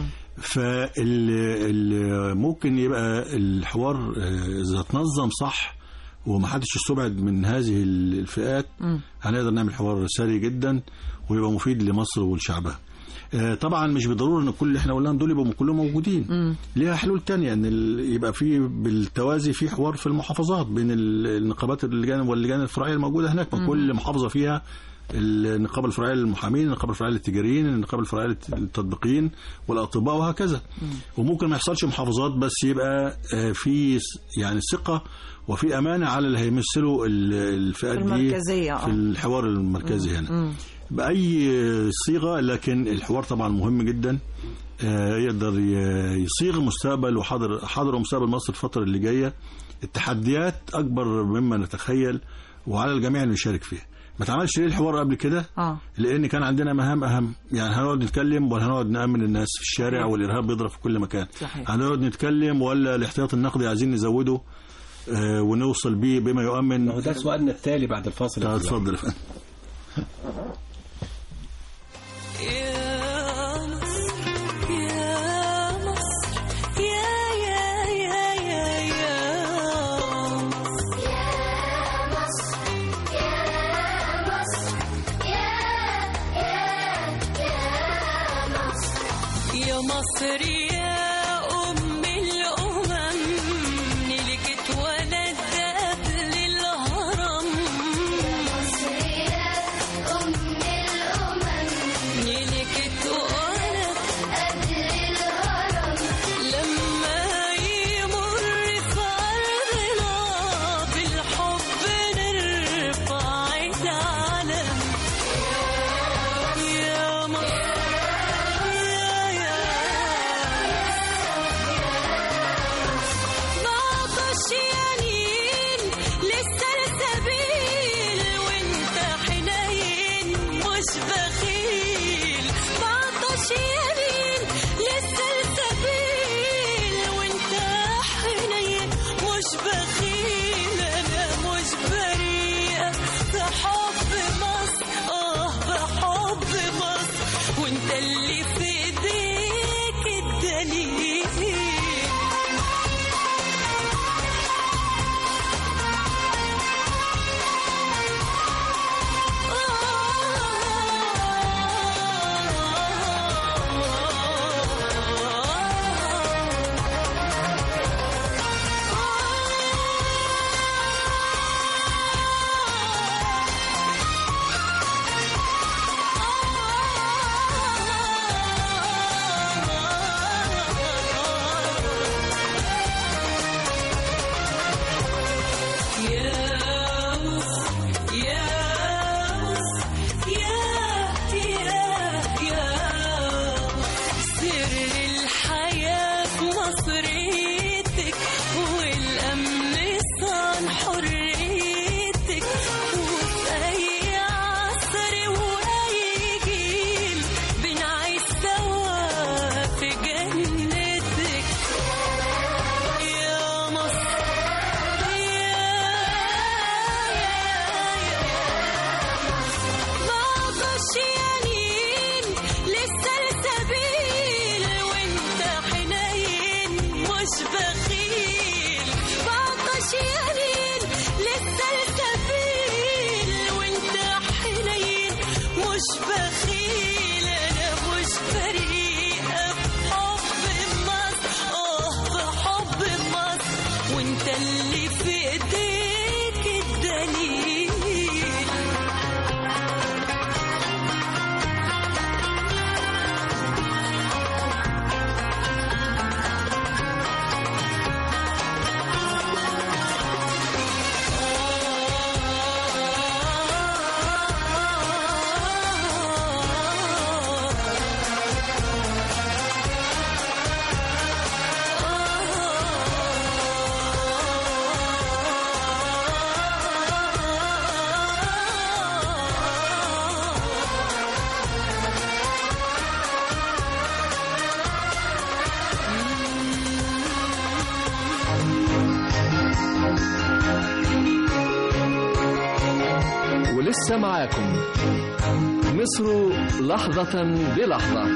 S3: فال ممكن يبقى الحوار آه، اذا اتنظم صح ومحدش يستبعد من هذه الفئات
S6: مم.
S3: هنقدر نعمل حوار سري جدا ويبقى مفيد لمصر ولشعبها آه، طبعا مش بالضروره ان كل اللي احنا قلناهم دول يبقوا كلهم موجودين
S6: مم.
S3: ليها حلول تانية ان ال- يبقى في بالتوازي في حوار في المحافظات بين ال- النقابات اللجان واللجان الفرعيه الموجوده هناك ما كل محافظه فيها النقابه الفرعيه للمحامين النقابه الفرعيه للتجاريين النقابه الفرعيه للتطبيقيين والاطباء وهكذا وممكن ما يحصلش محافظات بس يبقى آه، في س- يعني ثقه وفي امانه على اللي هيمثلوا ال- الفئات
S6: في
S3: دي
S6: المركزية،
S3: في
S6: آه.
S3: الحوار المركزي هنا
S6: مم.
S3: بأي صيغة لكن الحوار طبعا مهم جدا آه، يقدر ي- يصيغ مستقبل وحاضر حاضر ومستقبل مصر الفترة اللي جاية التحديات أكبر مما نتخيل وعلى الجميع أن يشارك فيها ما تعملش ليه الحوار قبل كده
S6: اه
S3: لأن كان عندنا مهام أهم يعني هنقعد نتكلم ولا هنقعد نأمن الناس في الشارع
S6: صحيح.
S3: والإرهاب بيضرب في كل مكان
S6: صحيح.
S3: هنقعد نتكلم ولا الاحتياط النقدي عايزين نزوده آه، ونوصل بيه بما يؤمن
S2: ما هو ده سؤالنا التالي بعد الفاصل
S3: طيب،
S2: يا فندم.
S3: اتفضل يا فندم
S7: يا مصر يا مصر يا يا يا يا يا مصر مصر يا أم الأمم نيلك اتولد قبل الهرم مصر يا أم الأمم نيلك اتولد قبل الهرم لما يمر في أرضنا بالحب نرفع العلم يا مصر بعطش يمين للسلسبيل وانت حنين مش بخيل بعطش يمين للسلسبيل وانت حنين مش بخيل انا مش بريئة في حب مصر اه بحب مصر وانت اللي في ايديك الدليل يا مصر يا مصر يا يا يا سر الحياة في مصريتك والأمن صان حريتك وفي أي عصر وأي جيل بنعيش سوا في جنتك يا مصر بعطش يمين للسلسبيل وانت حنين مش بخيل بعطش يمين للسلسبيل وانت حنين مش بخيل انا مش بريئة بحب مصر اه بحب مصر وانت اللي في ايديك الدليل
S1: ولسه معاكم مصر لحظة بلحظة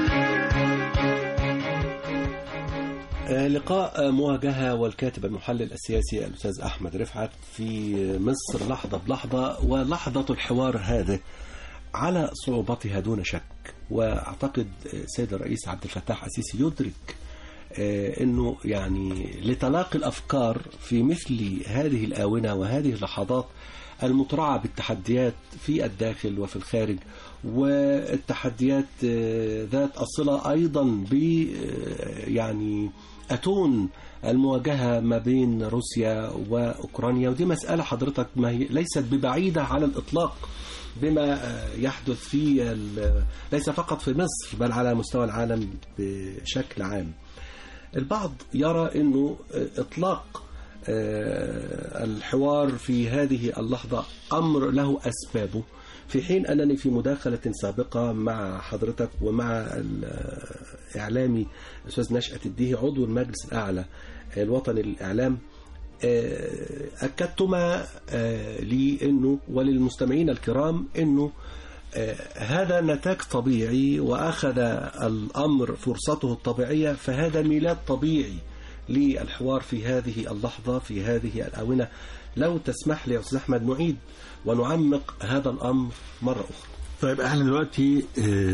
S2: آه، لقاء آه، مواجهة والكاتب المحلل السياسي الأستاذ أحمد رفعت في مصر لحظة بلحظة ولحظة الحوار هذا على صعوبتها دون شك وأعتقد آه، السيد الرئيس عبد الفتاح السيسي يدرك آه، أنه يعني لتلاقي الأفكار في مثل هذه الآونة وهذه اللحظات المترعة بالتحديات في الداخل وفي الخارج والتحديات آه، ذات الصلة أيضا ب آه، يعني أتون المواجهة ما بين روسيا وأوكرانيا ودي مسألة حضرتك ما هي ليست ببعيدة على الإطلاق بما آه، يحدث في ال- ليس فقط في مصر بل على مستوى العالم بشكل عام البعض يرى أنه آه، إطلاق آه، الحوار في هذه اللحظة أمر له أسبابه في حين أنني في مداخلة سابقة مع حضرتك ومع الإعلامي الأستاذ نشأة الديهي عضو المجلس الأعلى الوطني للإعلام آه، أكدتما آه، لي أنه وللمستمعين الكرام أنه آه، هذا نتاج طبيعي وأخذ الأمر فرصته الطبيعية فهذا ميلاد طبيعي للحوار في هذه اللحظة في هذه الآونة لو تسمح لي يا أستاذ أحمد نعيد ونعمق هذا الأمر مرة أخرى
S3: طيب احنا دلوقتي آه،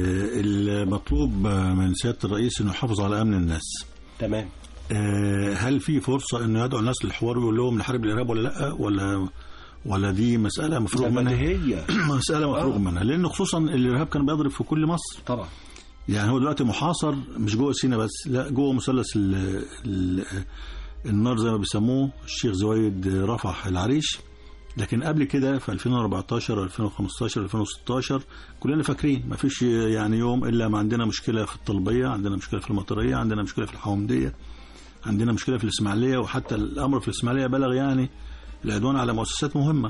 S3: المطلوب آه، من سياده الرئيس انه يحافظ على امن الناس
S2: تمام
S3: آه، هل في فرصه انه يدعو الناس للحوار ويقول لهم نحارب الارهاب ولا لا ولا ولا دي مساله مفروغ
S2: لما
S3: منها
S2: هي
S3: مساله مفروغ
S2: آه.
S3: منها لان خصوصا الارهاب كان بيضرب في كل مصر
S2: طبعا
S3: يعني هو دلوقتي محاصر مش جوه سينا بس لا جوه مثلث ال- ال- النار زي ما بيسموه الشيخ زويد رفح العريش لكن قبل كده في 2014 2015 2016 كلنا فاكرين ما فيش يعني يوم الا ما عندنا مشكله في الطلبيه عندنا مشكله في المطريه عندنا مشكله في الحومديه عندنا مشكله في الاسماعيليه وحتى الامر في الاسماعيليه بلغ يعني العدوان على مؤسسات مهمه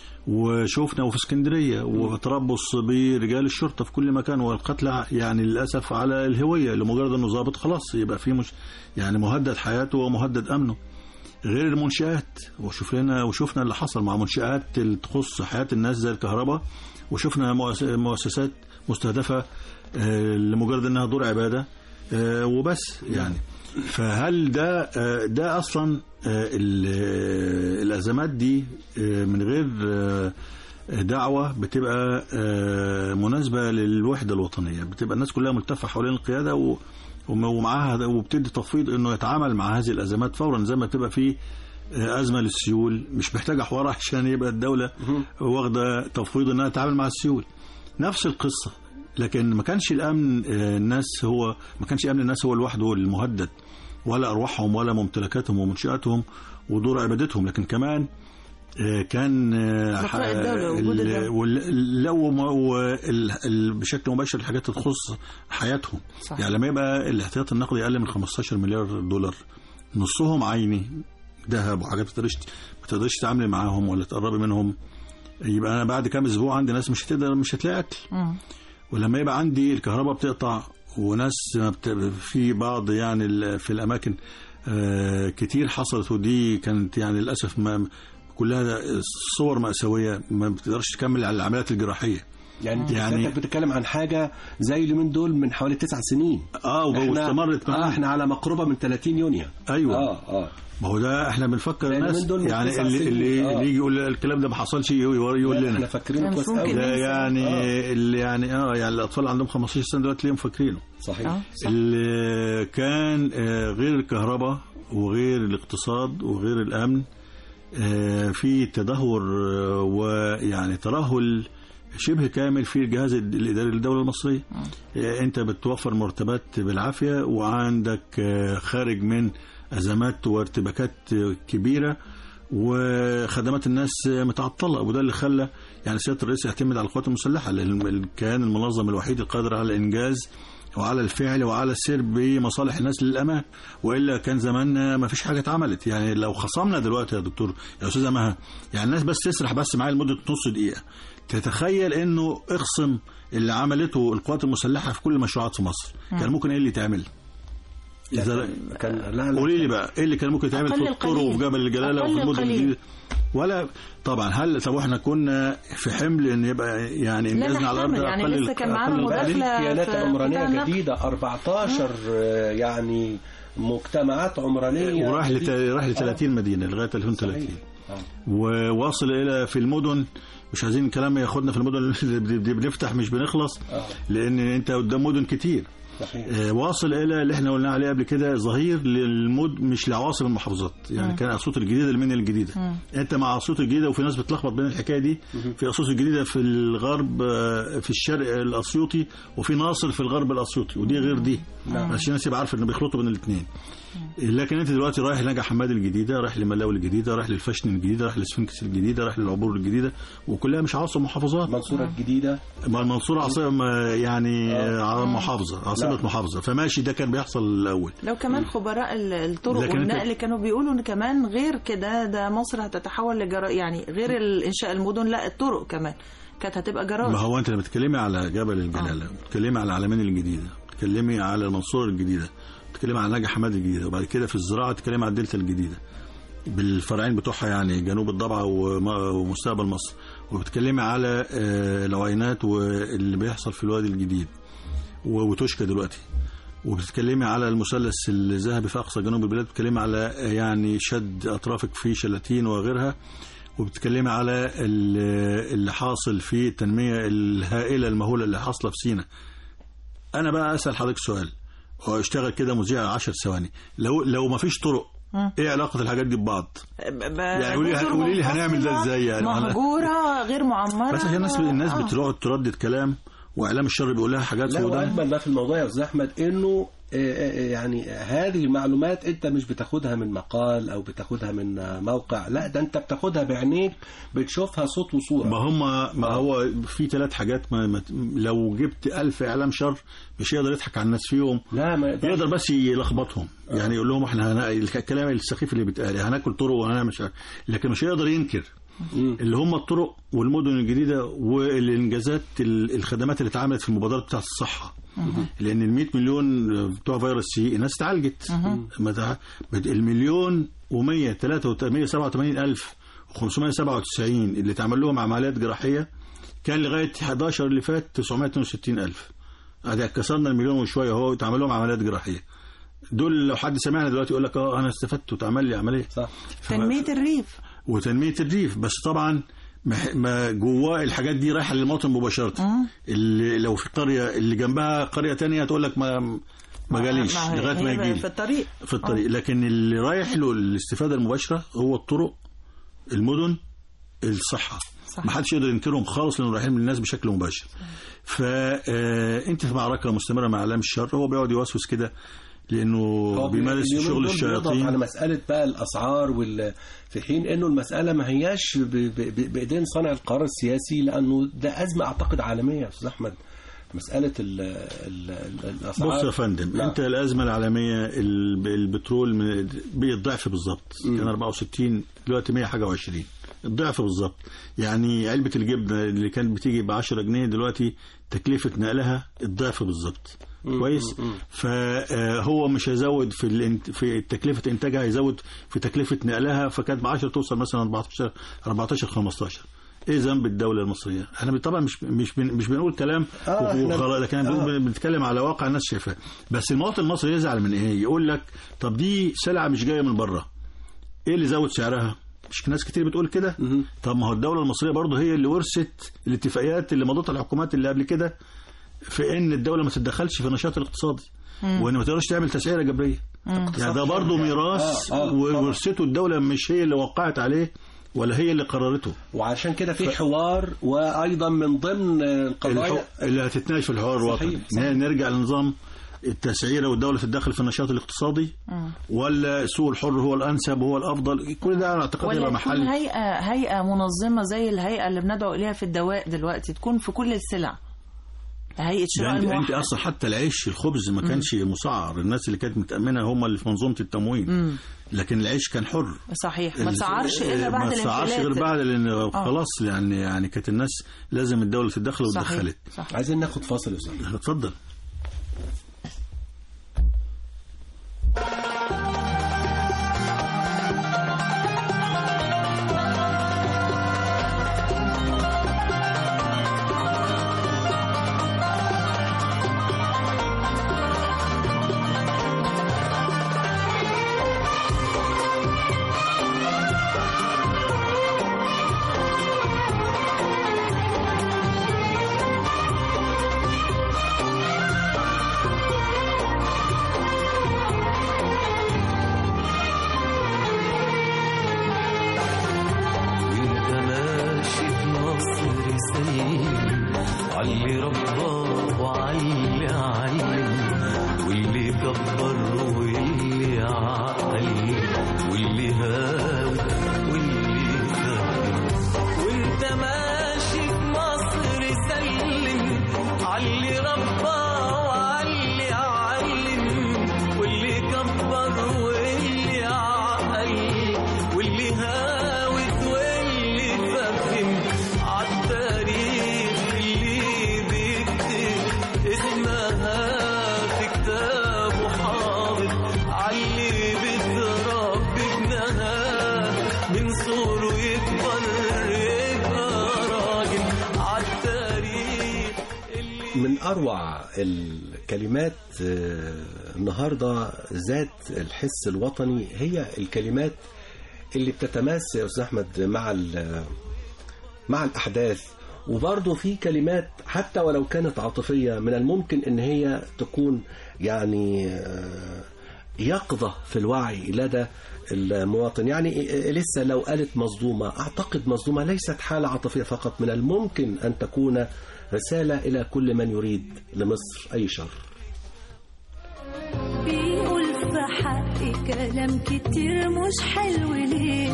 S3: وشوفنا وفي اسكندريه وتربص برجال الشرطه في كل مكان والقتل يعني للاسف على الهويه لمجرد انه ضابط خلاص يبقى في مش يعني مهدد حياته ومهدد امنه غير المنشآت وشوف لنا وشفنا اللي حصل مع منشآت اللي تخص حياة الناس زي الكهرباء وشفنا مؤس- مؤسسات مستهدفة آه، لمجرد انها دور عبادة آه، وبس يعني فهل ده آه، ده اصلا آه، ال- آه، الازمات دي آه، من غير آه، دعوة بتبقى آه، مناسبة للوحدة الوطنية بتبقى الناس كلها ملتفة حوالين القيادة و وم- ومعاها وبتدي تفويض انه يتعامل مع هذه الازمات فورا زي ما تبقى في آه، ازمه للسيول مش محتاجه حوار عشان يبقى الدوله واخده تفويض انها تتعامل مع السيول نفس القصه لكن ما كانش الامن آه، الناس هو ما كانش امن الناس هو لوحده المهدد ولا ارواحهم ولا ممتلكاتهم ومنشاتهم ودور عبادتهم لكن كمان آه، كان آه،
S6: بقاء الدولة،
S3: ال-
S6: وجود الدولة.
S3: وال- لا وما- وال- ال- بشكل مباشر الحاجات اللي تخص حياتهم
S6: صح.
S3: يعني لما يبقى الاحتياط النقدي اقل من 15 مليار دولار نصهم عيني ذهب وحاجات ما تقدرش ما تقدرش تتعاملي معاهم ولا تقربي منهم يبقى انا بعد كام اسبوع عندي ناس مش هتقدر مش هتلاقي اكل
S6: مم.
S3: ولما يبقى عندي الكهرباء بتقطع وناس ما بت... في بعض يعني ال- في الاماكن آه، كتير حصلت ودي كانت يعني للاسف ما كلها صور مأساوية ما بتقدرش تكمل على العمليات الجراحية
S2: يعني انت
S3: يعني-
S2: يعني بتتكلم عن حاجه زي اليومين دول من حوالي تسع سنين
S3: اه واستمرت
S2: آه
S3: معانا.
S2: احنا على مقربه من 30 يونيو
S3: ايوه
S2: اه اه
S3: ما هو ده احنا بنفكر
S2: لأن
S3: الناس
S2: من دول من
S3: يعني
S2: تسع
S3: اللي,
S2: سنين.
S3: اللي,
S2: آه.
S3: اللي يجي يقول الكلام ده ما حصلش يقول, يقول
S2: احنا
S3: لنا
S2: فاكرينه
S6: لا،
S2: كويس
S6: مش ممكن.
S2: قوي
S3: ده
S6: ننسى.
S3: يعني
S2: آه.
S3: اللي يعني اه يعني الاطفال عندهم 15 سنه دلوقتي ليهم فاكرينه
S2: صحيح
S6: اه صح.
S3: اللي كان آه، غير الكهرباء وغير الاقتصاد وغير الامن آه، في تدهور آه، ويعني ترهل شبه كامل في الجهاز الاداري للدوله المصريه آه، انت بتوفر مرتبات بالعافيه وعندك آه، خارج من ازمات وارتباكات آه، كبيره وخدمات الناس آه، متعطله وده اللي خلى يعني سياده الرئيس يعتمد على القوات المسلحه لان الكيان المنظم الوحيد القادر على الانجاز وعلى الفعل وعلى السير بمصالح الناس للامام والا كان زماننا ما فيش حاجه اتعملت يعني لو خصمنا دلوقتي يا دكتور يا استاذه مها يعني الناس بس تسرح بس معايا لمده نص دقيقه تتخيل انه اخصم اللي عملته القوات المسلحه في كل المشروعات في مصر كان ممكن ايه اللي يتعمل إذا
S2: كان لا لا
S3: قولي لي بقى ايه اللي كان ممكن يتعمل
S6: أقل
S3: في الطرق
S6: القليل.
S3: وفي جبل الجلاله
S6: أقل
S3: وفي المدن
S6: القليل.
S3: الجديده ولا طبعا هل طب احنا كنا في حمل ان يبقى يعني
S6: لا
S3: انجازنا على الارض
S6: نحتمل، يعني
S3: أقل-
S6: لسه كان معانا
S3: أقل
S6: مداخلة.
S3: القليل؟
S6: داخلة
S2: كيانات
S6: في
S2: عمرانيه
S6: قطاع النقل.
S2: جديده 14 آه، يعني مجتمعات عمرانيه
S3: وراح ل
S2: جديدة.
S3: راح ل 30 مدينه لغايه 2030 وواصل الى في المدن مش عايزين كلام ياخدنا في المدن اللي بنفتح مش بنخلص
S2: آه.
S3: لان انت قدام مدن كتير
S2: صحيح
S3: آه، واصل الى اللي احنا قلنا عليه قبل كده ظهير للمد مش لعواصم المحافظات يعني كان اسيوط الجديده المنيا الجديده انت مع اسيوط الجديده وفي ناس بتلخبط بين الحكايه دي في اسيوط الجديده في الغرب آه، في الشرق الاسيوطي وفي ناصر في الغرب الاسيوطي ودي غير دي عشان الناس يبقى عارفه ان بيخلطوا بين الاثنين لكن انت دلوقتي رايح لنجا حماد الجديده رايح لملاوي الجديده رايح للفشن الجديده رايح للسفنكس الجديده رايح للعبور الجديده وكلها مش عواصم محافظات
S2: المنصوره الجديده
S3: ما المنصورة عاصمة يعني آه، محافظة عاصمة
S2: لا.
S3: محافظة فماشي ده كان بيحصل الأول
S6: لو كمان خبراء ال- الطرق
S3: لكن أنت-
S6: والنقل كانوا بيقولوا ان كمان غير كده ده مصر هتتحول لجرا يعني غير ال- انشاء المدن لا الطرق كمان كانت هتبقى جرائم
S3: ما هو أنت لما بتتكلمي على جبل الجلالة بتتكلمي على العلمين الجديدة بتتكلمي على المنصورة الجديدة بتتكلمي على نجا حماد الجديدة وبعد كده في الزراعة بتتكلمي على الدلتا الجديدة بالفرعين بتوعها يعني جنوب الضبعة وم- ومستقبل مصر وبتتكلمي على آه، العوينات واللي بيحصل في الوادي الجديد و- وتوشكا دلوقتي وبتتكلمي على المثلث الذهبي في اقصى جنوب البلاد بتتكلمي على يعني شد اطرافك في شلاتين وغيرها وبتتكلمي على ال- اللي حاصل في التنميه الهائله المهوله اللي حاصله في سينا انا بقى اسال حضرتك سؤال هو اشتغل كده مذيع 10 ثواني لو لو ما فيش طرق ايه علاقه الحاجات دي ببعض يعني قولي-
S6: جزر
S3: قولي لي هنعمل ده
S6: منفصلة،
S3: إزاي يعني؟
S6: مهجوره غير معمره
S3: بس عشان الناس الناس
S6: آه.
S3: بتقعد تردد كلام واعلام الشر بيقول لها حاجات
S2: لا
S3: في ودانها.
S2: واجمل ما في الموضوع يا استاذ احمد انه آه، آه، يعني هذه المعلومات انت مش بتاخدها من مقال او بتاخدها من آه، موقع لا ده انت بتاخدها بعينيك بتشوفها صوت وصوره
S3: ما هم ما هو في ثلاث حاجات ما ما لو جبت ألف إعلام شر مش يقدر يضحك على الناس فيهم
S2: لا ما يقدرش.
S3: يقدر بس يلخبطهم يعني يقول لهم احنا هنا الكلام السخيف اللي بيتقال هناكل طرق وهنعمل مش عارف. لكن مش هيقدر ينكر اللي هم الطرق والمدن الجديده والانجازات ال- الخدمات اللي اتعملت في المبادرات بتاعت الصحه لان ال 100 مليون بتوع فيروس سي الناس اتعالجت ما تع- المليون و187 الف و597 اللي اتعمل لهم عمليات جراحيه كان لغايه 11 اللي فات 962 الف ادي كسرنا المليون وشويه اهو اتعمل لهم عمليات جراحيه دول لو حد سمعنا دلوقتي يقول لك اه انا استفدت واتعمل لي عمليه
S2: صح
S6: تنميه الريف
S3: وتنميه الريف بس طبعا ما- ما جواه الحاجات دي رايحه للمواطن مباشره اللي لو في قريه اللي جنبها قريه تانية تقول لك ما ما جاليش
S6: ما هي-
S3: لغايه ما
S6: هي
S3: يجي
S6: في الطريق
S3: في الطريق لكن اللي رايح له الاستفاده المباشره هو الطرق المدن الصحه
S6: صح.
S3: ما حدش يقدر ينكرهم خالص لانه رايحين من الناس بشكل مباشر فانت في معركه مستمره مع اعلام الشر هو بيقعد يوسوس كده لانه
S2: هو
S3: بيمارس
S2: اليومين
S3: شغل
S2: دول بيضغط على
S3: الشياطين
S2: مساله بقى الاسعار وال في حين انه المساله ما هياش ب... ب... ب... بايدين صانع القرار السياسي لانه ده ازمه اعتقد عالميه يا استاذ احمد مساله ال... ال... ال... الاسعار
S3: بص يا فندم
S2: نعم.
S3: انت الازمه العالميه ال- البترول من بالضعف بالظبط كان 64 دلوقتي 100 حاجه و20 الضعف بالظبط يعني علبه الجبنه اللي كانت بتيجي ب 10 جنيه دلوقتي تكلفه نقلها الضعف بالظبط كويس فهو مش هيزود في الانت... في تكلفه انتاجها هيزود في تكلفه نقلها فكانت ب 10 توصل مثلا 14 14 15 ايه ذنب الدوله المصريه؟ احنا طبعا مش مش بن- مش بنقول كلام
S2: آه، إحنا-
S3: وخلاص لكن
S2: آه.
S3: بنقول بنتكلم على واقع الناس شايفاه بس المواطن المصري يزعل من ايه يقول لك طب دي سلعه مش جايه من بره ايه اللي زود سعرها مش ناس كتير بتقول كده طب ما هو الدوله المصريه برضه هي اللي ورثت الاتفاقيات اللي مضتها الحكومات اللي قبل كده في ان الدوله ما تتدخلش في النشاط الاقتصادي وان ما تقدرش تعمل تسعيره جبريه يعني ده برضه ميراث
S2: آه، آه،
S3: وورثته الدوله مش هي اللي وقعت عليه ولا هي اللي قررته
S2: وعشان كده في حوار وايضا من ضمن القضايا
S3: الحو... اللي هتتناقش في الحوار الوطني
S2: صحيح،
S3: ن- نرجع لنظام التسعيره والدوله تتدخل في النشاط الاقتصادي ولا السوق الحر هو الانسب وهو الافضل كل ده على اعتقادي
S6: ولا
S3: يبقى
S6: تكون
S3: محل
S6: هيئه هيئه منظمه زي الهيئه اللي بندعو اليها في الدواء دلوقتي تكون في كل السلع هيئه شراء
S3: يعني انت, انت
S6: الموحد
S3: اصلا حتى العيش الخبز ما كانش مسعر الناس اللي كانت متامنه هم اللي في منظومه التموين لكن العيش كان حر
S6: صحيح ما تسعرش الا
S3: ما
S6: بعد
S3: تسعرش غير
S6: الانفلات
S3: بعد لان خلاص يعني يعني كانت الناس لازم الدوله تتدخل
S6: صحيح
S3: واتدخلت
S6: صح
S2: عايزين ناخد فاصل يا استاذ
S3: اتفضل
S9: وانت ماشي في مصر سليم علي رباه وعلي علم واللي كبر واللي عقل واللي هاوي واللي فهم وانت ماشي في مصر سلم علي رباه وعلي علم واللي كبر واللي عقل واللي هاوت واللي فهم عالتاريخ اللي بيكتب اسمها في كتابه حاضر علي بتربي ابنها من صغره يكبر يبقى راجل عالتاريخ اللي
S2: من اروع الكلمات آه، النهارده ذات الحس الوطني هي الكلمات اللي بتتماس يا استاذ احمد مع ال- مع الاحداث وبرضه في كلمات حتى ولو كانت عاطفيه من الممكن ان هي تكون يعني آه، يقظه في الوعي لدى المواطن يعني لسه لو قالت مصدومه اعتقد مصدومه ليست حاله عاطفيه فقط من الممكن ان تكون رساله الى كل من يريد لمصر اي شر
S7: بيقول في حقي كلام كتير مش حلو ليه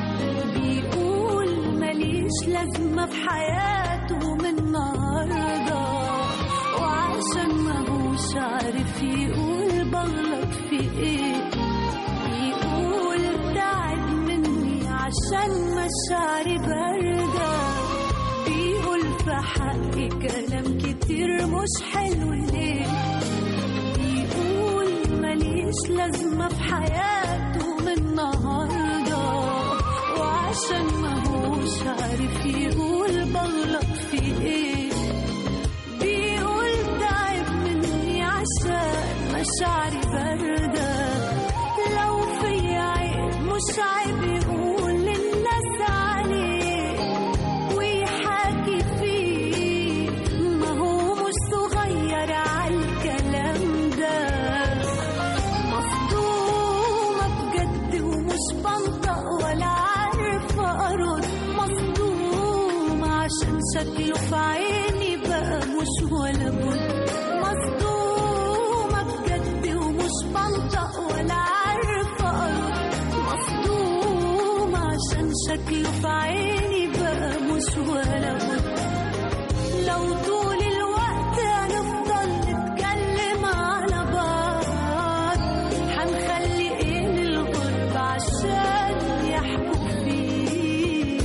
S7: بيقول ماليش لازمة في حياته من النهاردة وعشان ماهوش عارف يقول بغلط في ايه بيقول تعب مني عشان مشاعري باردة بيقول في حقي كلام كتير مش حلو ليه بيقول ماليش لازمة في حياته من النهاردة وعشان ماهوش عارف يقول بغلط في ايه بيقول تعب مني عشان مشاعري باردة لو في عيب مش عيب يقول للناس عليه ويحاكي فيه ما هو مش صغير عالكلام ده مصدومة بجد ومش بنطق ولا عارفة أرد مصدومة عشان شكله في عيني بقى مش ولا بد مصدومة بجد ومش بنطق ولا عارفة أرد مصدومة عشان شكله في عيني بقى مش ولا بد لو طول الوقت هنفضل نتكلم على بعض هنخلي ايه للغرب عشان يحكوا فيه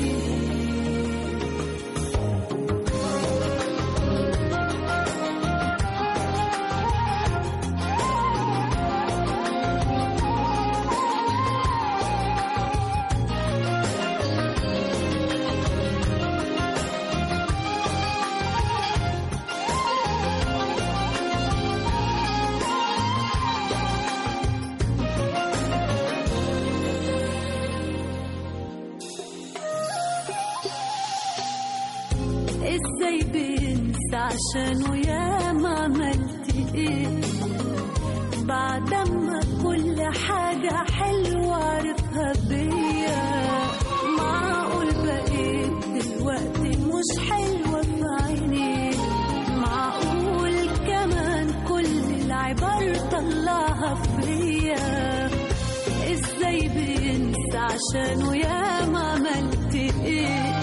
S7: ازاي بينسى عشانه يا ما عملت ايه بعد ما كل حاجة حلوة عرفها بيا معقول بقيت دلوقتي مش حلوة في عينيه معقول كمان كل العبر طلعها فيا ازاي بينسى عشانه يا ما عملت ايه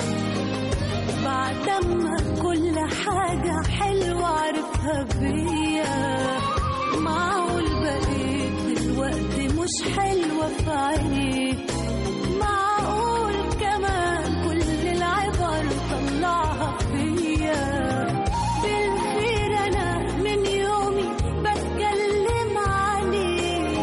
S7: بعد ما كل حاجة حلوة عرفها بيا معقول بقيت دلوقتي مش حلوة في عينيه معقول كمان كل العبر طلعها فيا بالخير أنا من يومي بتكلم عليه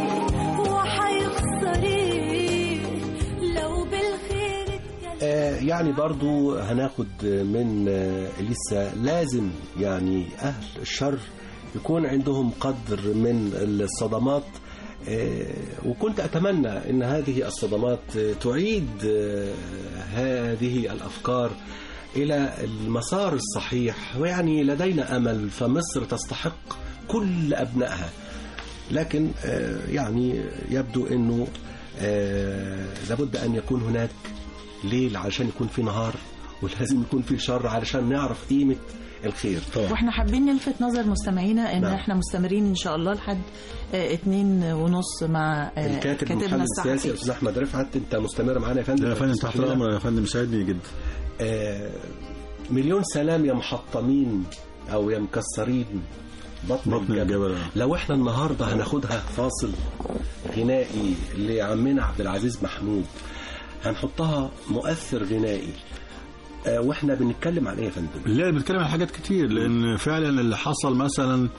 S7: وهيخسر ايه لو بالخير اتكلم
S2: آه، يعني برضو هناخد من آه، لسه لازم يعني أهل الشر يكون عندهم قدر من الصدمات آه، وكنت أتمنى أن هذه الصدمات آه، تعيد آه، هذه الأفكار إلى المسار الصحيح ويعني لدينا أمل فمصر تستحق كل أبنائها لكن آه، يعني يبدو أنه آه، لابد أن يكون هناك ليل علشان يكون في نهار ولازم يكون في شر علشان نعرف قيمة الخير
S6: واحنا حابين نلفت نظر مستمعينا ان
S2: نعم.
S6: احنا مستمرين ان شاء الله لحد آه، اتنين ونص مع آه،
S2: الكاتب المحلل
S6: كاتبنا
S2: السياسي
S6: الصحفي
S2: استاذ احمد رفعت انت مستمر معانا يا فندم
S3: يا فندم تحت
S2: تسمح لنا؟
S3: الامر يا فندم سعدني جدا
S2: آه، مليون سلام يا محطمين او يا مكسرين بطن,
S3: بطن
S2: الجبل.
S3: الجبل
S2: لو احنا النهارده هناخدها فاصل غنائي لعمنا عبد العزيز محمود هنحطها مؤثر غنائي آه، واحنا بنتكلم عن ايه يا فندم؟
S3: لا بنتكلم عن حاجات كتير لان فعلا اللي حصل مثلا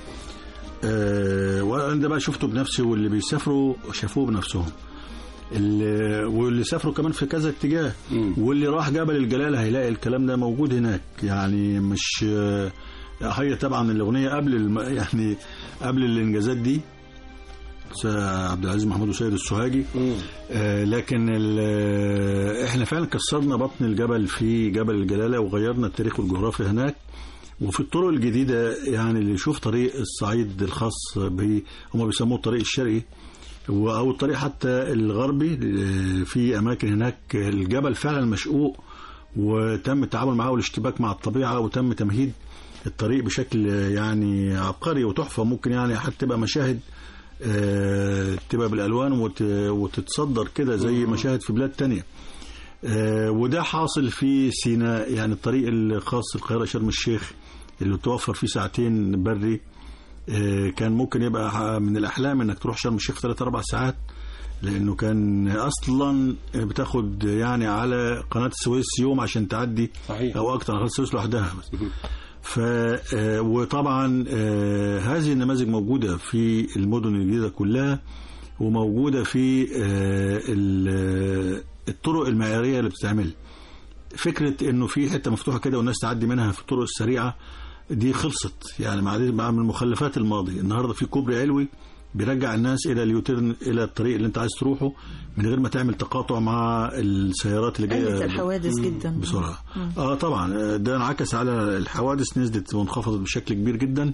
S3: آه وانا بقى شفته بنفسي واللي بيسافروا شافوه بنفسهم اللي واللي سافروا كمان في كذا اتجاه
S2: مم.
S3: واللي راح جبل الجلالة هيلاقي الكلام ده موجود هناك يعني مش آه، هي طبعا الاغنيه قبل الم... يعني قبل الانجازات دي عبد العزيز محمود وسيد السوهاجي آه، لكن ال- آه، احنا فعلا كسرنا بطن الجبل في جبل الجلاله وغيرنا التاريخ والجغرافيا هناك وفي الطرق الجديده يعني اللي يشوف طريق الصعيد الخاص به هم بيسموه الطريق الشرقي و- او الطريق حتى الغربي آه، في اماكن هناك الجبل فعلا مشقوق وتم التعامل معاه والاشتباك مع الطبيعه وتم تمهيد الطريق بشكل يعني عبقري وتحفه ممكن يعني حتى تبقى مشاهد آه، تبقى بالالوان وت- وتتصدر كده زي مشاهد في بلاد تانية آه، وده حاصل في سيناء يعني الطريق الخاص القاهره شرم الشيخ اللي توفر فيه ساعتين بري آه، كان ممكن يبقى من الاحلام انك تروح شرم الشيخ ثلاث اربع ساعات لانه كان اصلا بتاخد يعني على قناه السويس يوم عشان تعدي
S2: صحيح.
S3: او اكتر قناه السويس لوحدها بس ف آه، وطبعا آه، هذه النماذج موجوده في المدن الجديده كلها وموجوده في آه، ال- الطرق المعياريه اللي بتتعمل فكره انه في حته مفتوحه كده والناس تعدي منها في الطرق السريعه دي خلصت يعني مع مع من مخلفات الماضي النهارده في كوبري علوي بيرجع الناس الى اليوتيرن الى الطريق اللي انت عايز تروحه من غير ما تعمل تقاطع مع السيارات اللي
S6: قلت
S3: جايه
S6: الحوادث جدا
S3: بسرعه اه طبعا ده انعكس على الحوادث نزلت وانخفضت بشكل كبير جدا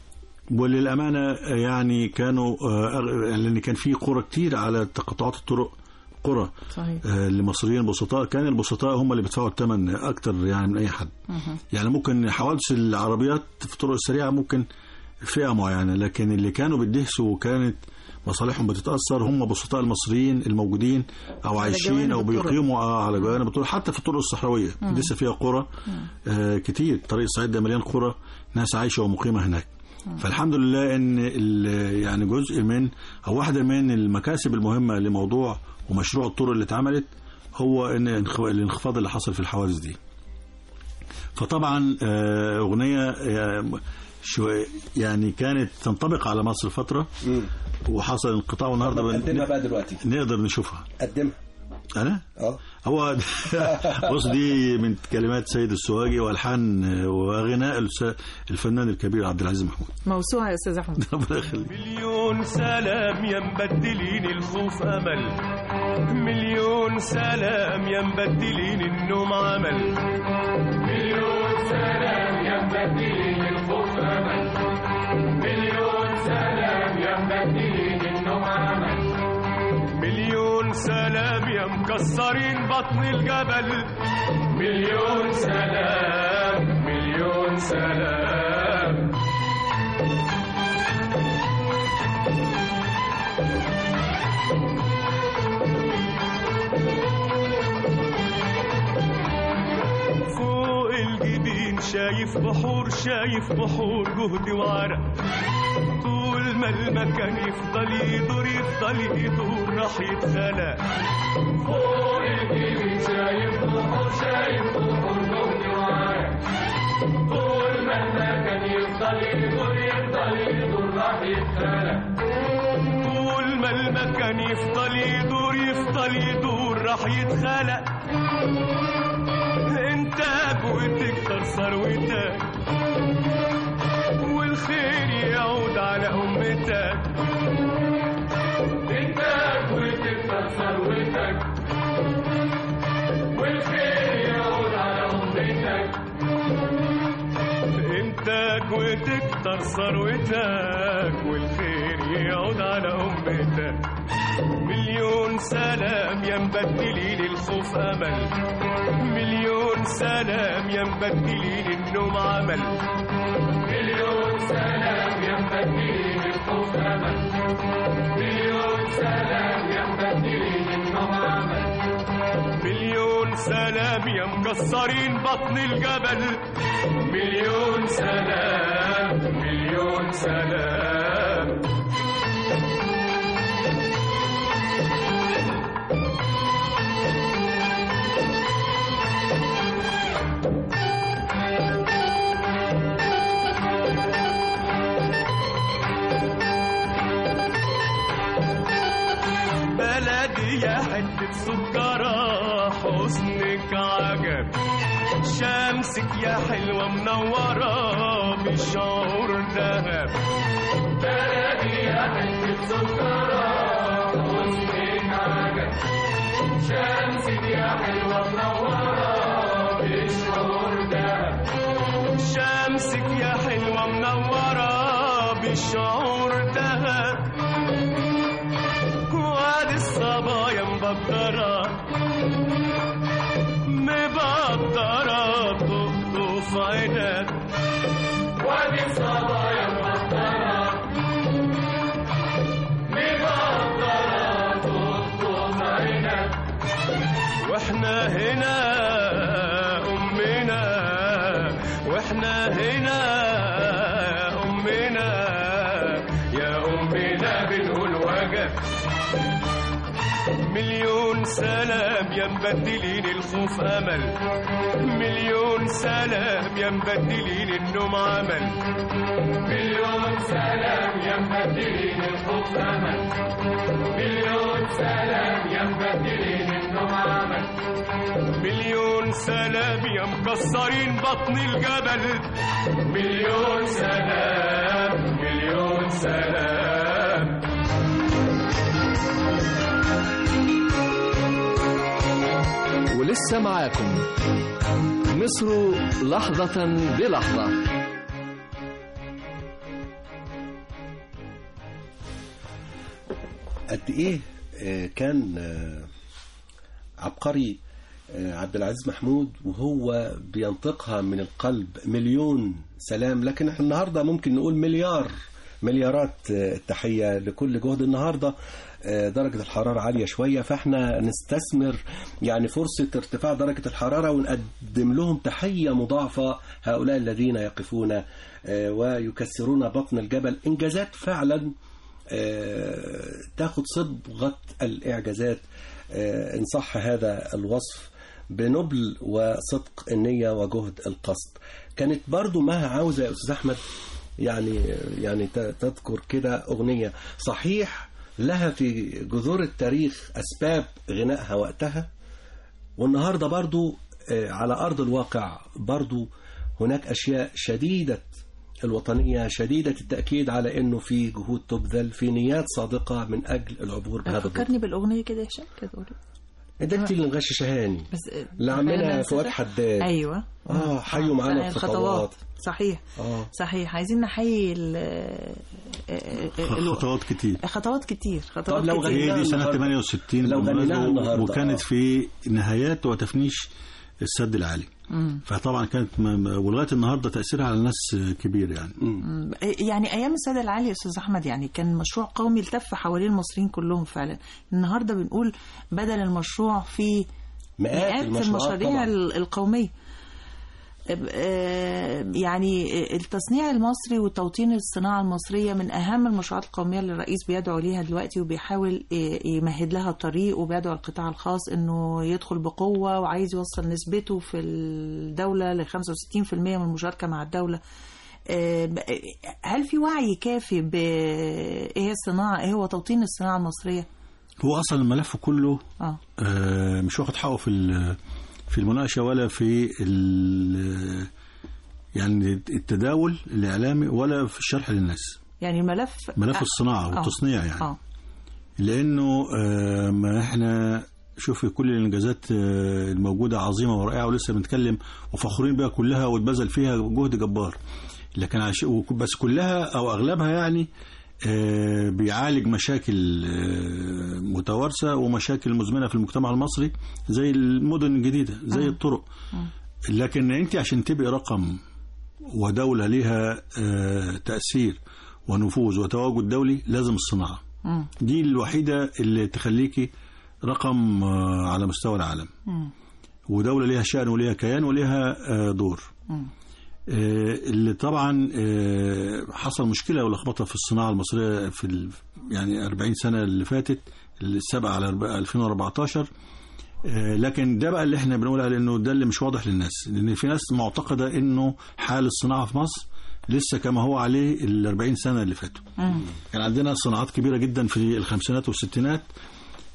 S3: وللامانه يعني كانوا آه أغ- لان كان في قرى كتير على تقاطعات الطرق قرى
S6: صحيح
S3: آه، لمصريين بسطاء كان البسطاء هم اللي بيدفعوا الثمن اكتر يعني من اي حد يعني ممكن حوادث العربيات في الطرق السريعه ممكن فئه معينه لكن اللي كانوا بيدهسوا وكانت مصالحهم بتتاثر هم بسطاء المصريين الموجودين او عايشين او
S6: جوانب الطرق.
S3: بيقيموا آه على جوانب الطرق حتى في الطرق الصحراويه لسه فيها قرى آه كتير طريق الصعيد ده مليان قرى ناس عايشه ومقيمه هناك فالحمد لله ان ال- يعني جزء من او واحده من المكاسب المهمه لموضوع ومشروع الطرق اللي اتعملت هو ان انخ- الانخفاض اللي حصل في الحوادث دي فطبعا آه، اغنيه آه، شو يعني كانت تنطبق على مصر فتره وحصل انقطاع والنهارده بن-
S2: قدمها بقى دلوقتي
S3: نقدر نشوفها
S2: قدمها
S3: انا
S2: اه
S3: هو بص دي من كلمات سيد السواجي والحان وغناء الس- الفنان الكبير عبد العزيز محمود
S6: موسوعه يا استاذ احمد
S3: ربنا يخليك
S5: مليون سلام يا مبدلين الخوف امل مليون سلام يا مبدلين النوم عمل
S4: مليون سلام يا مبدلين الخوف امل مليون سلام يا مبدلين النوم عمل
S5: مليون سلام يا مكسرين بطن الجبل
S4: مليون سلام مليون سلام
S5: فوق الجبين شايف بحور شايف بحور جهد وعرق طول ما المكان يفضل يدور يفضل يدور راح يتخلق
S4: فوق الجبين شايف بحور شايف بحور جهد وعرق طول ما المكان يفضل يدور يفضل يدور راح يتخلق
S5: طول ما المكان يفضل يدور يفضل يدور راح يتخلق انت وتكتر ثروتك والخير يعود على امتك
S4: انت وتكتر ثروتك والخير يعود على امتك
S5: انتك وتكتر ثروتك والخير يعود على امتك مليون سلام يا مبدلين الخوف امل مليون سلام يا مبدلين النوم عمل
S4: مليون سلام يا مبدلين الخوف امل مليون سلام يا مبدلين النوم عمل
S5: مليون سلام يا مكسرين بطن الجبل
S4: مليون سلام مليون سلام
S5: بلدي يا حلو
S10: حبة سكرة حسنك عجب شمسك يا حلوة منورة بشعور دهب
S4: بلدي يا حتة سكرة حسنك عجب شمسك يا حلوة منورة بشعور دهب
S10: شمسك يا حلوة منورة بشعور دهب وادي الصبايا مبدرة مبدرة تقطف عينك
S4: وادي الصبايا مبدرة مبدرة تقطف عينك
S10: واحنا هنا امنا واحنا هنا امنا يا امنا بنقول وجب مليون سلام يا مبدلين الخوف امل مليون سلام يا مبدلين النوم عمل
S4: مليون سلام يا مبدلين الخوف امل مليون سلام يا مبدلين النوم عمل
S10: مليون سلام يا مكسرين بطن الجبل
S4: مليون سلام مليون سلام
S1: ولسه معاكم مصر لحظة بلحظة
S2: قد ايه آه، كان آه، عبقري آه، عبد العزيز محمود وهو بينطقها من القلب مليون سلام لكن احنا النهارده ممكن نقول مليار مليارات آه، التحيه لكل جهد النهارده آه، درجة الحرارة عالية شوية فاحنا نستثمر يعني فرصة ارتفاع درجة الحرارة ونقدم لهم تحية مضاعفة هؤلاء الذين يقفون آه، ويكسرون بطن الجبل إنجازات فعلا آه، تاخد صبغة الإعجازات آه، إن صح هذا الوصف بنبل وصدق النية وجهد القصد كانت برضو مها عاوزة يا أستاذ أحمد يعني يعني ت- تذكر كده أغنية صحيح لها في جذور التاريخ أسباب غنائها وقتها والنهاردة برضو آه، على أرض الواقع برضو هناك أشياء شديدة الوطنية شديدة التأكيد على أنه في جهود تبذل في نيات صادقة من أجل العبور بهذا الضد
S6: فكرني بالاغنيه كده يا هشام كده قولي.
S2: ده انت اللي مغششهاني
S6: بس
S2: اللي عاملها
S6: أنا
S2: فؤاد
S6: نسيتها.
S2: حداد
S6: ايوه
S2: اه حيوا معانا الخطوات
S6: صحيح
S2: اه
S6: صحيح عايزين نحيي ال- ال-
S3: خطوات كتير
S6: خطوات كتير خطوات
S2: طب لو
S6: كتير
S2: غنينا
S3: هي دي سنة
S2: النهاردة.
S3: 68
S2: لو غنيناها
S3: بالمناسبة،
S2: النهاردة،
S3: وكانت
S2: آه.
S3: في نهايات وتفنيش السد العالي
S6: مم.
S3: فطبعا كانت م- م- ولغايه النهارده تاثيرها على الناس كبير يعني
S6: مم. يعني ايام الساده العالي يا استاذ احمد يعني كان مشروع قومي التف حوالين المصريين كلهم فعلا النهارده بنقول بدل المشروع في
S2: مئات
S6: مئات
S2: المشروعات
S6: المشاريع
S2: طبعاً.
S6: ال- القوميه آه، يعني التصنيع المصري وتوطين الصناعة المصرية من أهم المشروعات القومية اللي الرئيس بيدعو ليها دلوقتي وبيحاول ي- يمهد لها الطريق وبيدعو القطاع الخاص إنه يدخل بقوة وعايز يوصل نسبته في الدولة ل 65% من المشاركة مع الدولة آه، ب- هل في وعي كافي بإيه هي الصناعة إيه هو توطين الصناعة المصرية؟
S3: هو اصلا الملف كله
S6: اه
S3: آه، مش واخد حقه في ال- في المناقشه ولا في ال- يعني التداول الاعلامي ولا في الشرح للناس
S6: يعني الملف
S3: ملف
S6: آه،
S3: الصناعه
S6: آه،
S3: والتصنيع يعني
S6: اه
S3: لانه آه، ما احنا شوف كل الانجازات آه، الموجوده عظيمه ورائعه ولسه بنتكلم وفخورين بها كلها واتبذل فيها جهد جبار لكن عش... وك- بس كلها او اغلبها يعني آه، بيعالج مشاكل آه، متوارثه ومشاكل مزمنه في المجتمع المصري زي المدن الجديده زي الطرق لكن انت عشان تبقي رقم ودوله ليها آه، تاثير ونفوذ وتواجد دولي لازم الصناعه
S6: مم.
S3: دي الوحيدة اللي تخليكي رقم آه، على مستوى العالم
S6: مم.
S3: ودولة ليها شأن وليها كيان وليها آه، دور
S6: مم.
S3: آه، اللي طبعا آه، حصل مشكلة ولخبطة في الصناعة المصرية في ال- يعني 40 سنة اللي فاتت السابقة على 2014 آه، لكن ده بقى اللي احنا بنقول عليه انه ده اللي مش واضح للناس لان في ناس معتقدة انه حال الصناعة في مصر لسه كما هو عليه ال 40 سنة اللي فاتوا
S6: مم.
S3: كان عندنا صناعات كبيرة جدا في الخمسينات والستينات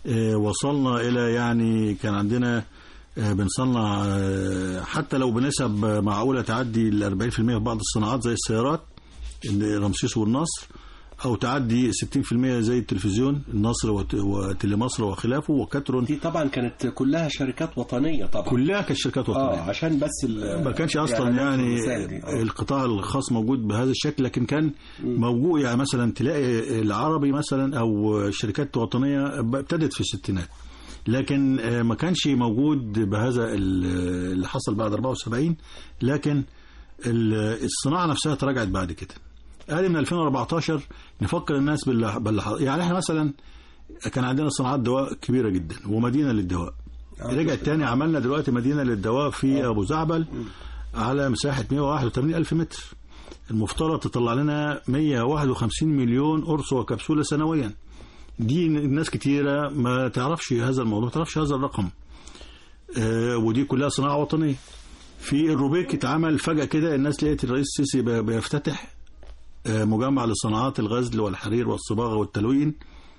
S3: آه، وصلنا الى يعني كان عندنا آه، بنصنع آه، حتى لو بنسب معقوله تعدي ال 40% في بعض الصناعات زي السيارات اللي رمسيس والنصر او تعدي 60% زي التلفزيون النصر وت- وتلي مصر وخلافه وكاترون
S2: دي طبعا كانت كلها شركات وطنيه طبعا
S3: كلها كانت شركات
S2: اه
S3: وطنيه
S2: عشان بس ال-
S3: ما كانش اصلا
S2: الإعلانات
S3: يعني
S2: والرسائل دي. آه.
S3: القطاع الخاص موجود بهذا الشكل لكن كان موجود يعني مثلا تلاقي العربي مثلا او شركات وطنيه ابتدت في الستينات لكن آه، ما كانش موجود بهذا ال- اللي حصل بعد 74 لكن ال- الصناعه نفسها تراجعت بعد كده قال من 2014 نفكر الناس باللي باللي- يعني احنا مثلا كان عندنا صناعات دواء كبيره جدا ومدينه للدواء رجعت تاني عملنا دلوقتي مدينه للدواء في ابو زعبل على مساحه 181 الف متر المفترض تطلع لنا 151 مليون قرص وكبسوله سنويا دي ناس كتيره ما تعرفش هذا الموضوع ما تعرفش هذا الرقم آه ودي كلها صناعه وطنيه في الروبيك اتعمل فجاه كده الناس لقيت الرئيس السيسي بي- بيفتتح آه مجمع لصناعات الغزل والحرير والصباغه والتلوين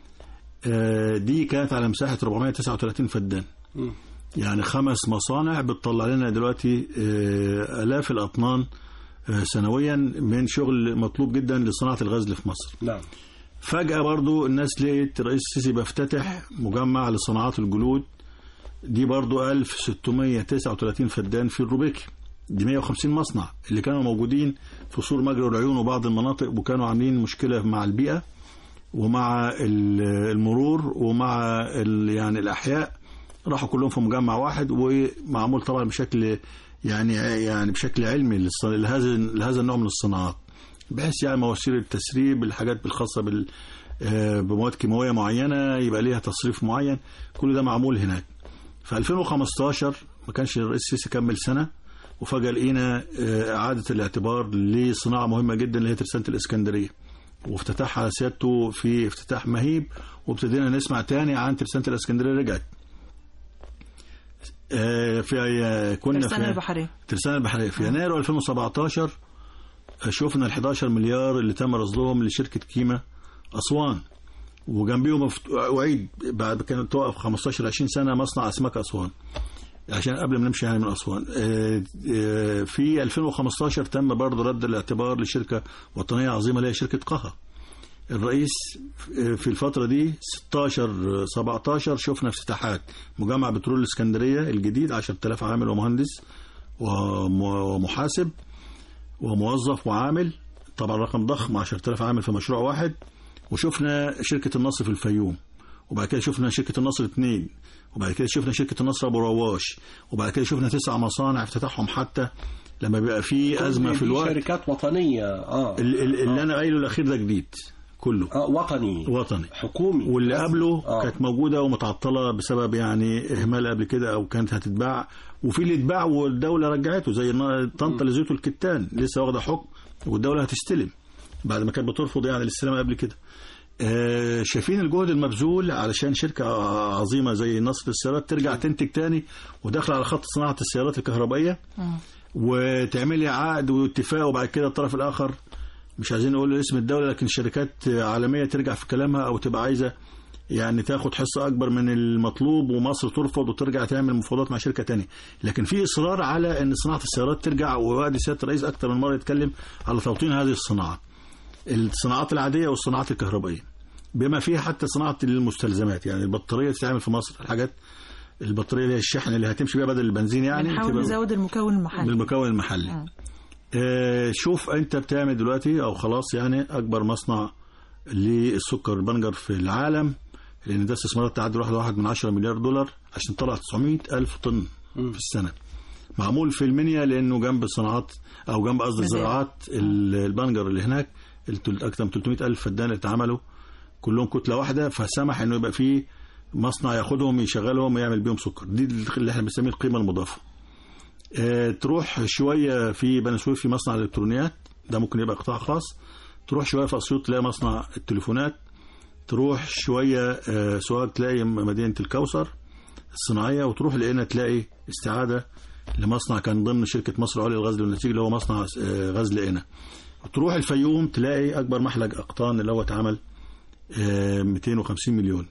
S3: آه دي كانت على مساحه 439 فدان يعني خمس مصانع بتطلع لنا دلوقتي آه، آلاف الأطنان آه، سنويا من شغل مطلوب جدا لصناعة الغزل في مصر
S2: نعم
S3: فجأة برضو الناس لقيت الرئيس السيسي بيفتتح مجمع لصناعات الجلود دي برضو 1639 فدان في الروبيكي دي 150 مصنع اللي كانوا موجودين في سور مجرى العيون وبعض المناطق وكانوا عاملين مشكلة مع البيئة ومع ال- المرور ومع ال- يعني الأحياء راحوا كلهم في مجمع واحد ومعمول طبعا بشكل يعني يعني بشكل علمي للص- لهذا لهذا النوع من الصناعات بحيث يعني مواسير التسريب الحاجات الخاصه بال آه، بمواد كيماويه معينه يبقى ليها تصريف معين كل ده معمول هناك في 2015 ما كانش الرئيس السيسي كمل سنه وفجاه لقينا آه، اعاده الاعتبار لصناعه مهمه جدا اللي هي ترسانه الاسكندريه وافتتاحها سيادته في افتتاح مهيب وابتدينا نسمع تاني عن ترسانه الاسكندريه رجعت آه، في آه، كنا
S6: ترسانة
S3: في
S6: البحرية
S3: ترسانة البحرية في يناير 2017 شفنا ال 11 مليار اللي تم رصدهم لشركة كيما أسوان وجنبيهم مفت- أعيد بعد كانت توقف 15 20 سنة مصنع أسماك أسوان عشان قبل ما نمشي يعني من أسوان آه، آه، في 2015 تم برضه رد الاعتبار لشركة وطنية عظيمة اللي هي شركة قها الرئيس في الفترة دي 16 17 شفنا افتتاحات مجمع بترول الاسكندرية الجديد 10000 عامل ومهندس وم- ومحاسب وموظف وعامل طبعا رقم ضخم 10000 عامل في مشروع واحد وشفنا شركة النصر في الفيوم وبعد كده شفنا شركة النصر اثنين وبعد كده شفنا شركة النصر أبو رواش وبعد كده شفنا تسع مصانع افتتاحهم حتى لما بيبقى في أزمة
S2: كل
S3: في
S2: دي
S3: الوقت
S2: شركات وطنيه اه
S3: ال- ال- اللي أنا قايله الأخير ده جديد كله
S2: اه وطني
S3: وطني
S2: حكومي
S3: واللي
S2: بس.
S3: قبله
S2: آه.
S3: كانت موجوده ومتعطله بسبب يعني اهمال قبل كده او كانت هتتباع وفي اللي اتباع والدوله رجعته زي النا- طنطا لزيت الكتان لسه واخده حكم والدوله هتستلم بعد ما كانت بترفض يعني الاستلام قبل كده آه، شايفين الجهد المبذول علشان شركه عظيمه زي نصر السيارات ترجع تنتج تاني وداخله على خط صناعه السيارات الكهربائيه وتعملي عقد واتفاق وبعد كده الطرف الاخر مش عايزين نقول اسم الدوله لكن شركات عالميه ترجع في كلامها او تبقى عايزه يعني تاخد حصه اكبر من المطلوب ومصر ترفض وترجع تعمل مفاوضات مع شركه تانية لكن في اصرار على ان صناعه السيارات ترجع ووادي سياده الرئيس اكثر من مره يتكلم على توطين هذه الصناعه الصناعات العاديه والصناعات الكهربائيه بما فيها حتى صناعه المستلزمات يعني البطاريه تتعمل في مصر الحاجات البطاريه اللي هي الشحن اللي هتمشي بيها بدل البنزين يعني
S6: بنحاول
S3: تبقى-
S6: نزود المكون المحلي
S3: بالمكون المحلي آه، شوف انت بتعمل دلوقتي او خلاص يعني اكبر مصنع للسكر البنجر في العالم لان ده استثمارات تعدي واحد واحد من 10 مليار دولار عشان تطلع 900 الف طن في السنه معمول في المنيا لانه جنب صناعات او جنب قصدي
S6: مزارع.
S3: زراعات ال- البنجر اللي هناك التل- اكثر من 300 الف فدان اللي اتعملوا كلهم كتله واحده فسمح انه يبقى فيه مصنع ياخدهم يشغلهم ويعمل بيهم سكر دي اللي احنا بنسميه القيمه المضافه آه، تروح شويه في بني سويف في مصنع الالكترونيات ده ممكن يبقى قطاع خاص تروح شويه في اسيوط تلاقي مصنع التليفونات تروح شويه آه، سوهاج تلاقي مدينه الكوثر الصناعيه وتروح لقينا تلاقي استعاده لمصنع كان ضمن شركه مصر العليا للغزل والنسيج اللي هو مصنع آه، غزل قنا تروح الفيوم تلاقي اكبر محلج اقطان اللي هو اتعمل آه، 250 مليون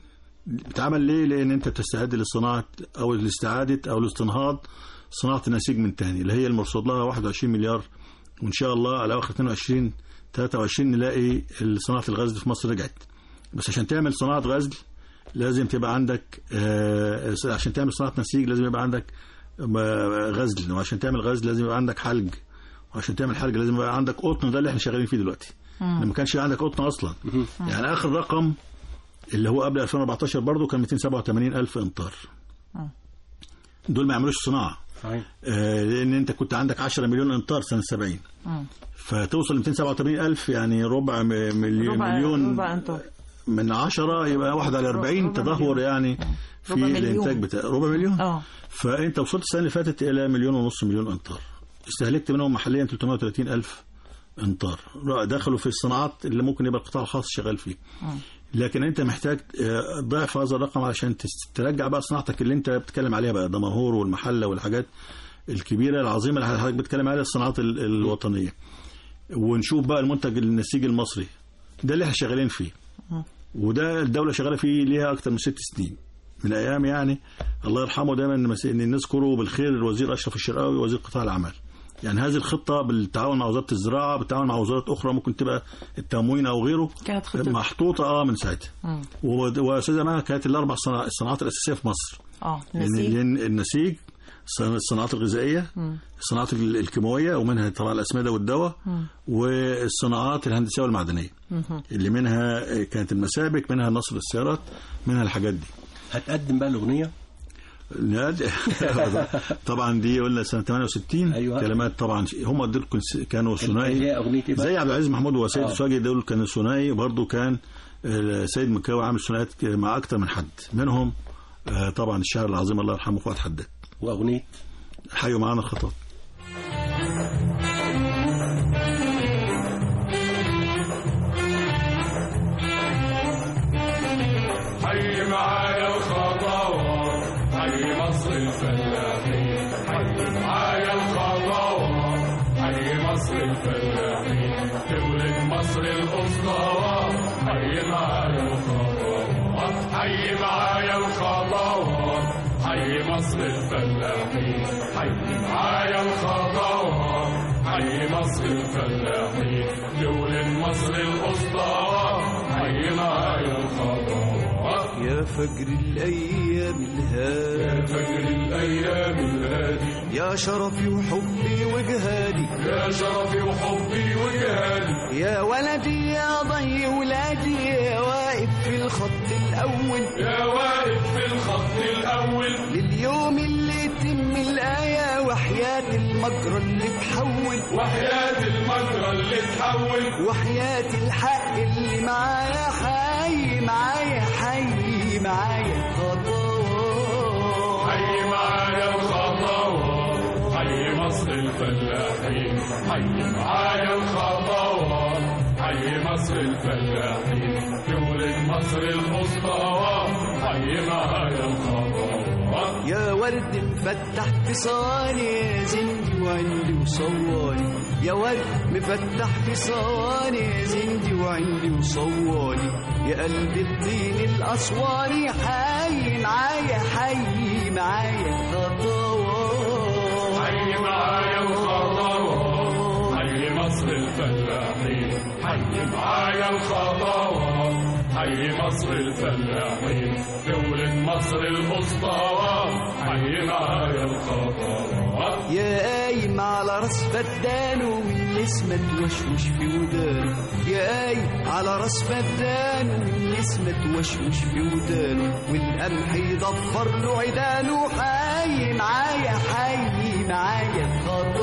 S3: بتعمل ليه لان انت بتستعد لصناعه او لاستعاده او لاستنهاض صناعه النسيج من تاني اللي هي المرصود لها 21 مليار وان شاء الله على اواخر 22 23 نلاقي صناعه الغزل في مصر رجعت بس عشان تعمل صناعه غزل لازم تبقى عندك آه، عشان تعمل صناعه نسيج لازم يبقى عندك آه، غزل وعشان تعمل غزل لازم يبقى عندك حلج وعشان تعمل حلج لازم يبقى عندك قطن ده اللي احنا شغالين فيه دلوقتي
S6: مم.
S3: ما كانش عندك قطن اصلا يعني اخر رقم اللي هو قبل 2014 برضه كان 287 الف امتار
S6: مم.
S3: دول ما يعملوش صناعه
S2: صحيح
S3: آه، لان انت كنت عندك 10 مليون امتار سنه 70
S6: مم.
S3: فتوصل ل 287 الف يعني ربع م- مليون,
S6: ربع
S3: مليون
S6: ربع انتوا
S3: من 10 يبقى واحد على 40
S6: ربع
S3: تدهور
S6: مليون.
S3: يعني في
S6: ربع مليون.
S3: الانتاج بتاع ربع مليون
S6: اه
S3: فانت وصلت السنه اللي فاتت الى مليون ونص مليون امتار استهلكت منهم محليا 330 الف امتار دخلوا في الصناعات اللي ممكن يبقى القطاع الخاص شغال فيه
S6: مم.
S3: لكن انت محتاج آه، ضعف هذا الرقم علشان تس- ترجع بقى صناعتك اللي انت بتتكلم عليها بقى دمنهور والمحله والحاجات الكبيره العظيمه اللي حضرتك بتتكلم عليها الصناعات ال- الوطنيه ونشوف بقى المنتج النسيج المصري ده اللي احنا شغالين فيه
S6: مم.
S3: وده الدوله شغاله فيه ليها اكتر من ست سنين من ايام يعني الله يرحمه دايما مس- ان نذكره بالخير الوزير اشرف الشرقاوي وزير قطاع الاعمال يعني هذه الخطه بالتعاون مع وزاره الزراعه بالتعاون مع وزارات اخرى ممكن تبقى التموين او غيره
S6: كانت خطة
S3: محطوطه اه من ساعتها
S6: مم.
S3: و- واستاذه مها كانت الاربع صناع- الصناعات الاساسيه في مصر
S6: اه
S3: لان
S6: نسيج
S3: لأن النسيج صن- الصناعات الغذائيه
S6: مم.
S3: الصناعات ال- الكيماويه ومنها طبعا الاسمده والدواء
S6: مم.
S3: والصناعات الهندسيه والمعدنيه
S6: مهم.
S3: اللي منها كانت المسابك منها نصر السيارات منها الحاجات دي
S2: هتقدم بقى الاغنيه
S3: ناد- طبعا دي قلنا سنه 68
S2: أيوة.
S3: كلمات طبعا هم دول كن- كانوا ثنائي
S2: هي اغنيه ايه بقى؟
S3: زي عبد العزيز محمود وسيد
S2: آه.
S3: السواجي دول كانوا ثنائي برضه كان آه، سيد مكاوي عامل ثنائيات مع اكتر من حد منهم آه، طبعا الشاعر العظيم الله يرحمه فؤاد حداد
S2: واغنيه
S3: حيوا معانا الخطاب
S4: حي معايا الخطوات حي مصر الفلاحين حي معايا الخطوات حي مصر الفلاحين دولة مصر الأسطوات حي معايا الخطوات حي معايا الخطوات حي مصر الفلاحين حي معايا الخطوات حي مصر الفلاحين دولة مصر الأسطوات حي معايا الخطوات
S9: يا فجر الأيام الهادي
S4: يا فجر الأيام الهادي
S9: يا شرفي وحبي وجهادي
S4: يا شرفي وحبي وجهادي
S9: يا ولدي يا ضي ولادي يا واقف في الخط الأول
S4: يا واقف في الخط الأول
S9: لليوم اللي يتم الآية وحياة المجرى اللي تحول
S4: وحياة المجرى اللي تحول
S9: وحياة الحق اللي معايا حي معايا حي معايا خطوات
S4: حي معايا الخطوات حي مصر الفلاحين حي معايا الخطوات حي مصر الفلاحين دولة مصر الأسطوات حي معايا الخطوات
S9: يا ورد مفتح في صواني يا زندي وعندي وصواني يا ورد مفتح في صواني يا زندي وعندي وصواني يا قلب الطين الأسواني حي معايا حي معايا خطوات
S4: حي معايا الخطوات حي مصر الفلاحين حي معايا الخطوات حي مصر الفلاحين دولة مصر الأسطوات حي معايا الخطوات
S9: يا قايم على راس فدان والنسمة توشوش في ودانه يا قايم على راس فدان والنسمة توشوش في ودانه والقمح يضفر له عيدانه حي معايا حي معايا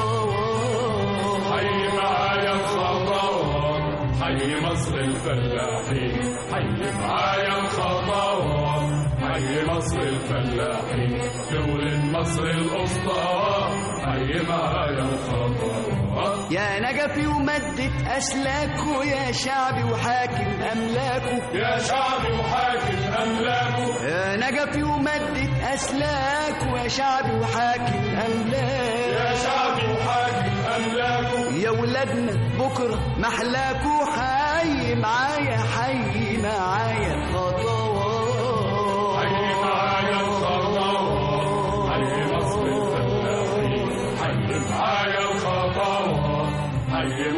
S9: خطوات
S4: حي معايا الخطوات حي مصر الفلاحين حي معايا الخطوات حي مصر الفلاحين دولة مصر الأسطوات حي معايا الخطوات
S9: يا نجفي ومدة أسلاكه يا شعبي وحاكم أملاكه
S4: يا شعبي وحاكم أملاكه
S9: يا نجفي ومدة أسلاكه يا شعبي وحاكم أملاكه
S4: يا شعبي وحاكم أملاكه
S9: يا ولادنا بكرة محلاكوا حي معايا حي معايا خطوات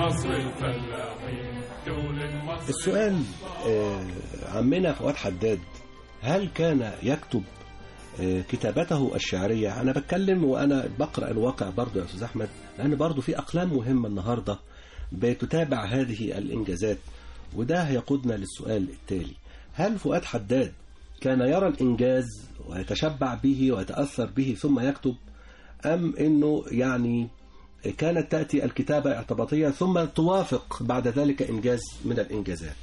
S4: مصر الفلاحين دولة مصر
S2: السؤال آه، عمنا فؤاد حداد هل كان يكتب آه، كتابته الشعرية أنا بتكلم وأنا بقرأ الواقع برضو يا أستاذ أحمد لأن برضو في أقلام مهمة النهاردة بتتابع هذه الإنجازات وده هيقودنا للسؤال التالي هل فؤاد حداد كان يرى الإنجاز ويتشبع به ويتأثر به ثم يكتب أم أنه يعني كانت تأتي الكتابة اعتباطية ثم توافق بعد ذلك إنجاز من الإنجازات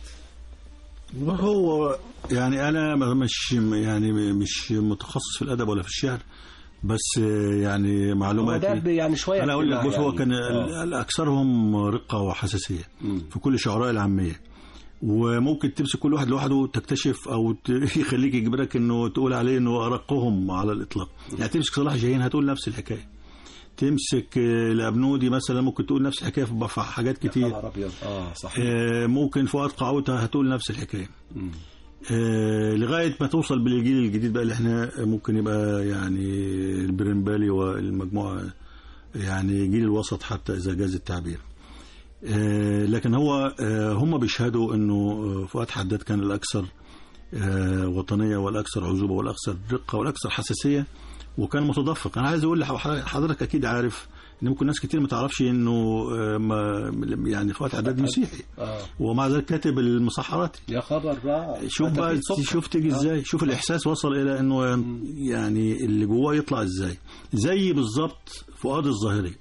S3: هو يعني انا مش يعني مش متخصص في الادب ولا في الشعر بس يعني
S2: هو
S3: معلوماتي
S2: ده ب- يعني شوية
S3: انا اقول لك
S2: اجتماع
S3: بص هو
S2: يعني.
S3: كان
S2: آه.
S3: ال- اكثرهم رقه وحساسيه
S2: مم.
S3: في كل الشعراء العاميه وممكن تمسك كل واحد لوحده تكتشف او ت- يخليك يجبرك انه تقول عليه انه ارقهم على الاطلاق يعني تمسك صلاح جاهين هتقول نفس الحكايه تمسك آه، الابنودي مثلا ممكن تقول نفس الحكايه في في حاجات كتير
S2: خبر أبيض اه صحيح
S3: آه، ممكن فؤاد قعوته هتقول نفس الحكايه
S2: مم.
S3: آه، لغايه ما توصل بالجيل الجديد بقى اللي احنا ممكن يبقى يعني البرنبالي والمجموعه يعني جيل الوسط حتى اذا جاز التعبير آه، لكن هو آه، هم بيشهدوا انه آه، فؤاد حداد كان الاكثر آه، وطنيه والاكثر عزوبه والاكثر دقه والاكثر حساسيه وكان متدفق انا عايز اقول لحضرتك اكيد عارف ان ممكن ناس كتير ما تعرفش انه آه، ما يعني فؤاد حداد مسيحي
S2: اه
S3: ومع ذلك كاتب المصحراتي
S2: يا خبر بقى
S3: شوف
S2: حتى
S3: بقى
S2: في سكر.
S3: شوف تيجي
S2: آه.
S3: ازاي شوف الاحساس وصل الى انه يعني اللي جواه يطلع ازاي زي بالظبط فؤاد الظاهري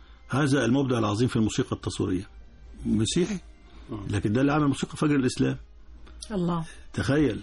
S3: هذا المبدع العظيم في الموسيقى التصويريه مسيحي لكن ده اللي عمل موسيقى فجر الاسلام
S6: الله
S3: تخيل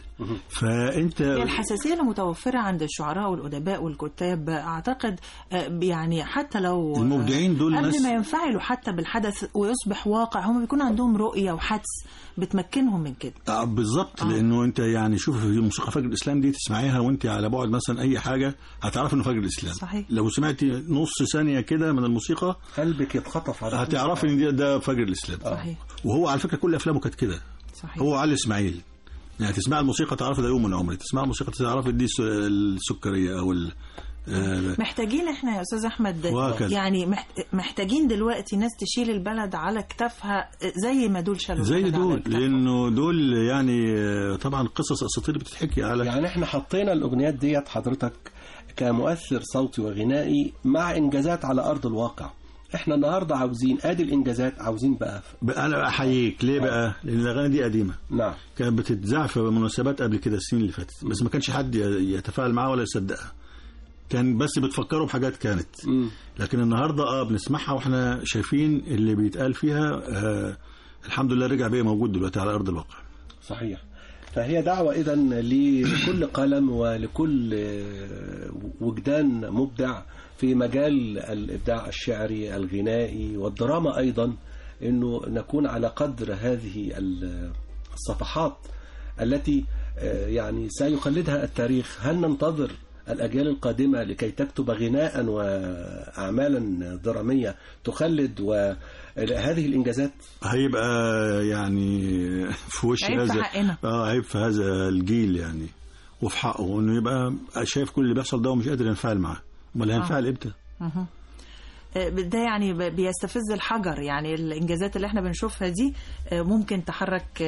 S3: فانت
S6: هي الحساسية المتوفرة عند الشعراء والأدباء والكتاب أعتقد آه، يعني حتى لو آه،
S3: المبدعين دول
S6: قبل
S3: ناس
S6: ما ينفعلوا حتى بالحدث ويصبح واقع هم بيكون عندهم رؤية وحدس بتمكنهم من كده
S3: آه، بالظبط
S6: آه.
S3: لانه انت يعني شوف في موسيقى فجر الاسلام دي تسمعيها وانت على بعد مثلا اي حاجه هتعرف انه فجر الاسلام
S6: صحيح.
S3: لو سمعتي نص ثانيه كده من الموسيقى
S2: قلبك يتخطف على
S3: هتعرفي ان ده- ده فجر الاسلام
S6: صحيح
S3: وهو على فكره كل افلامه كانت كده
S6: صحيح
S3: هو علي اسماعيل يعني تسمع الموسيقى تعرف ده يوم من عمري تسمع الموسيقى تعرف دي الس- السكريه او ال آه،
S6: محتاجين احنا يا استاذ احمد
S3: وهكذا.
S6: يعني محت- محتاجين دلوقتي ناس تشيل البلد على كتافها زي ما دول شالوا
S3: زي
S6: البلد على
S3: دول
S6: كتافهم.
S3: لانه دول يعني آه، طبعا قصص اساطير بتتحكي على
S2: يعني احنا حطينا الاغنيات ديت حضرتك كمؤثر صوتي وغنائي مع انجازات على ارض الواقع احنا النهارده عاوزين ادي الانجازات عاوزين بقى
S3: بقى انا احييك ليه بقى؟ لان الاغاني دي قديمه
S2: نعم
S3: كانت بتتذاع في مناسبات قبل كده السنين اللي فاتت بس ما كانش حد يتفاعل معاها ولا يصدقها كان بس بتفكروا بحاجات كانت
S2: مم.
S3: لكن النهارده اه بنسمعها واحنا شايفين اللي بيتقال فيها آه الحمد لله رجع بيه موجود دلوقتي على ارض الواقع
S2: صحيح فهي دعوة إذا لكل قلم ولكل آه، وجدان مبدع في مجال الإبداع الشعري الغنائي والدراما أيضا أنه نكون على قدر هذه ال- الصفحات التي آه، يعني سيخلدها التاريخ هل ننتظر الأجيال القادمة لكي تكتب غناء وأعمالا درامية تخلد وهذه الإنجازات
S3: هيبقى يعني في وش
S6: عيب في
S3: هذا
S6: حقنا.
S3: اه عيب في هذا الجيل يعني وفي حقه انه يبقى شايف كل اللي بيحصل ده ومش قادر ينفعل معاه امال هينفعل امتى؟
S6: مهم. آه، ده يعني ب- بيستفز الحجر يعني الانجازات اللي احنا بنشوفها دي آه، ممكن تحرك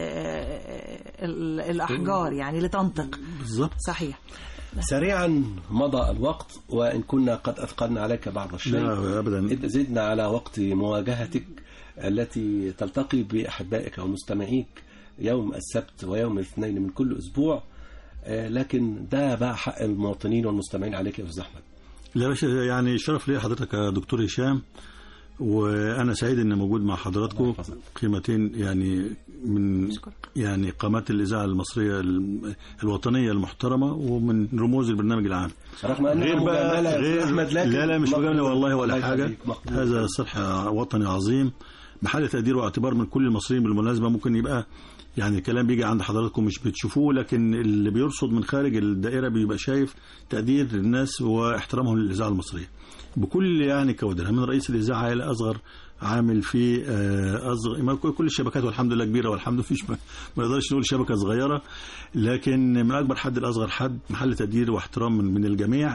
S6: آه، ال- الاحجار يعني لتنطق
S3: بالظبط
S6: صحيح
S2: سريعا مضى الوقت وإن كنا قد أثقلنا عليك بعض الشيء
S3: لا ابدا
S2: إذ زدنا على وقت مواجهتك التي تلتقي بأحبائك ومستمعيك يوم السبت ويوم الاثنين من كل أسبوع آه، لكن ده بقى حق المواطنين والمستمعين عليك يا أستاذ أحمد
S3: لا يا باشا يعني شرف لي حضرتك يا دكتور هشام وانا سعيد اني موجود مع حضراتكم
S2: الله يحفظك.
S3: قيمتين يعني من يعني قامات الاذاعه المصريه الم- الوطنيه المحترمه ومن رموز البرنامج العام
S2: رغم أنها
S3: غير بقى
S2: مجاملة يا أستاذ
S3: غير
S2: أحمد لكن
S3: لا لا مش
S2: مقبول.
S3: مجامله والله ولا
S2: الله
S3: حاجه
S2: يخليك، مقبول.
S3: هذا صلح وطني عظيم محل تقدير واعتبار من كل المصريين بالمناسبه ممكن يبقى يعني الكلام بيجي عند حضراتكم مش بتشوفوه لكن اللي بيرصد من خارج الدائره بيبقى شايف تقدير الناس واحترامهم للاذاعه المصريه بكل يعني كودرها من رئيس الاذاعه الى اصغر عامل في آه، اصغر ما كل كل الشبكات والحمد لله كبيره والحمد لله مفيش ما ما نقدرش نقول شبكه صغيره لكن من اكبر حد لاصغر حد محل تقدير واحترام من, من الجميع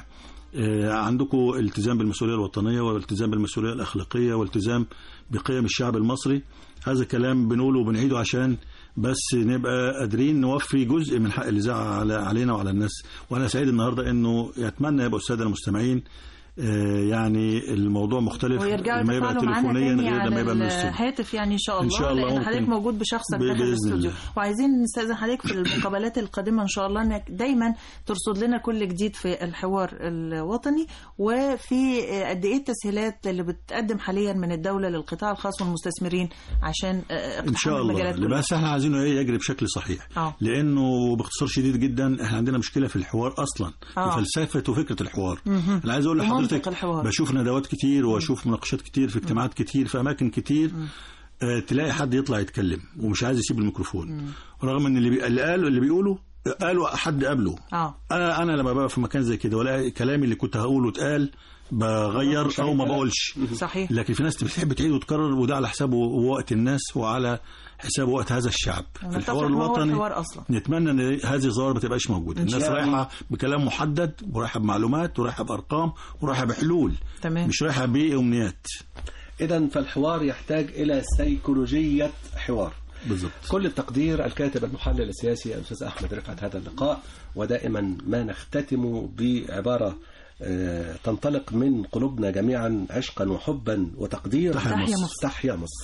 S3: آه، عندكم التزام بالمسؤوليه الوطنيه والالتزام بالمسؤوليه الاخلاقيه والالتزام بقيم الشعب المصري هذا الكلام بنقوله وبنعيده عشان بس نبقى قادرين نوفي جزء من حق الاذاعه على علينا وعلى الناس وانا سعيد النهارده انه يتمنى يبقى الساده المستمعين آه، يعني الموضوع مختلف
S6: ويرجعوا
S3: لما يبقى
S6: يتفاعلوا معانا
S3: تليفونيا
S6: تاني
S3: غير لما
S6: على
S3: يبقى من الاستوديو
S6: الهاتف يعني ان شاء الله
S3: إن شاء الله
S6: لان
S3: ممكن.
S6: حضرتك موجود بشخصك
S3: ب-
S6: داخل
S3: بإذن
S6: الاستوديو
S3: الله.
S6: وعايزين نستاذن حضرتك في المقابلات القادمه ان شاء الله انك دايما ترصد لنا كل جديد في الحوار الوطني وفي قد ايه التسهيلات اللي بتقدم حاليا من الدوله للقطاع الخاص والمستثمرين عشان
S3: ان
S6: اقتحام
S3: شاء الله
S6: المجالات
S3: اللي
S6: كلها.
S3: بس احنا عايزينه ايه يجري بشكل صحيح
S6: اه
S3: لانه باختصار شديد جدا احنا عندنا مشكله في الحوار اصلا
S6: آه.
S3: في فلسفه وفكره الحوار
S6: مهم.
S3: انا عايز اقول
S6: ومنطق
S3: لحضرتك
S6: الحوار.
S3: بشوف ندوات كتير واشوف مناقشات كتير في اجتماعات كتير في اماكن كتير آه تلاقي حد يطلع يتكلم ومش عايز يسيب الميكروفون رغم ان اللي, بي... اللي قاله اللي بيقوله قالوا حد قبله
S6: اه
S3: انا انا لما ببقى في مكان زي كده ولا كلامي اللي كنت هقوله اتقال بغير او ما بقولش
S6: صحيح
S3: لكن في ناس بتحب تعيد وتكرر وده على حساب وقت الناس وعلى حساب وقت هذا الشعب في
S6: ونتفق
S3: الحوار
S6: ما هو
S3: الوطني
S6: الحوار أصلا.
S3: نتمنى ان هذه الظواهر ما تبقاش موجوده
S6: إن
S3: الناس
S6: شاء الله.
S3: رايحه بكلام محدد ورايحه بمعلومات ورايحه بارقام ورايحه بحلول
S6: تمام
S3: مش رايحه بامنيات
S2: إذا فالحوار يحتاج إلى سيكولوجية حوار
S3: بالضبط
S2: كل التقدير الكاتب المحلل السياسي الأستاذ أحمد رفعت هذا اللقاء ودائما ما نختتم بعبارة آه، تنطلق من قلوبنا جميعا عشقا وحبا وتقدير
S6: تحيا مصر.
S2: تحيا مصر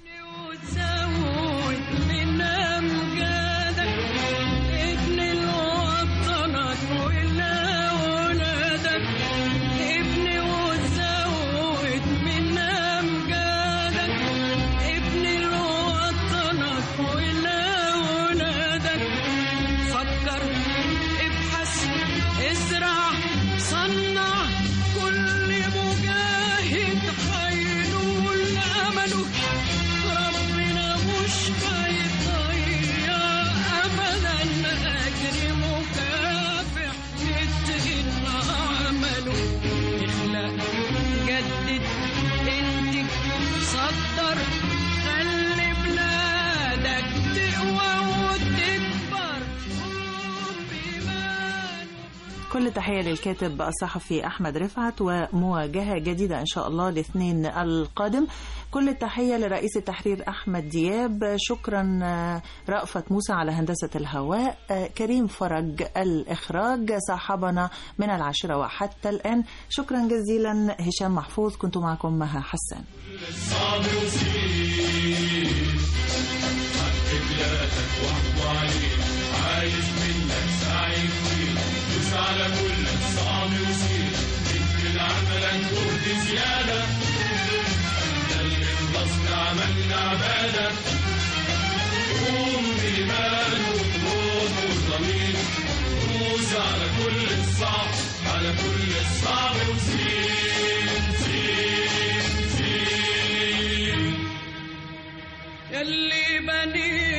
S11: وتزود من أمجادك ابن الوطنك ولأولادك ابن وتزود من أمجادك ابن الوطنك ولأولادك فكر ابحث ازرع صنع كل مجاهد هينول أمله ربنا مش هيضيع ابدا اجر مكافح يتقن عمله اخلق جدد انتج صدر خلي بلادك تقوى وتكبر قوم بإيمان
S6: كل تحية للكاتب الصحفي أحمد رفعت ومواجهة جديدة إن شاء الله الاثنين القادم كل التحية لرئيس التحرير أحمد دياب شكرا آه، رأفت موسى على هندسة الهواء آه، كريم فرج الإخراج صاحبنا من العاشرة وحتى الآن شكرا جزيلا هشام محفوظ كنت معكم مها حسان
S4: صعب وسير حق بلادك واحكوا عليه عايز منك سعي كتير دوس على كل صعب وسير اكمل عملك جهد زيادة ده اللي خلصنا عملنا عبادة قوم بإيمان وبروح وضمير دوس على كل الصعب على كل الصعب وسير سير سير
S11: اللي بني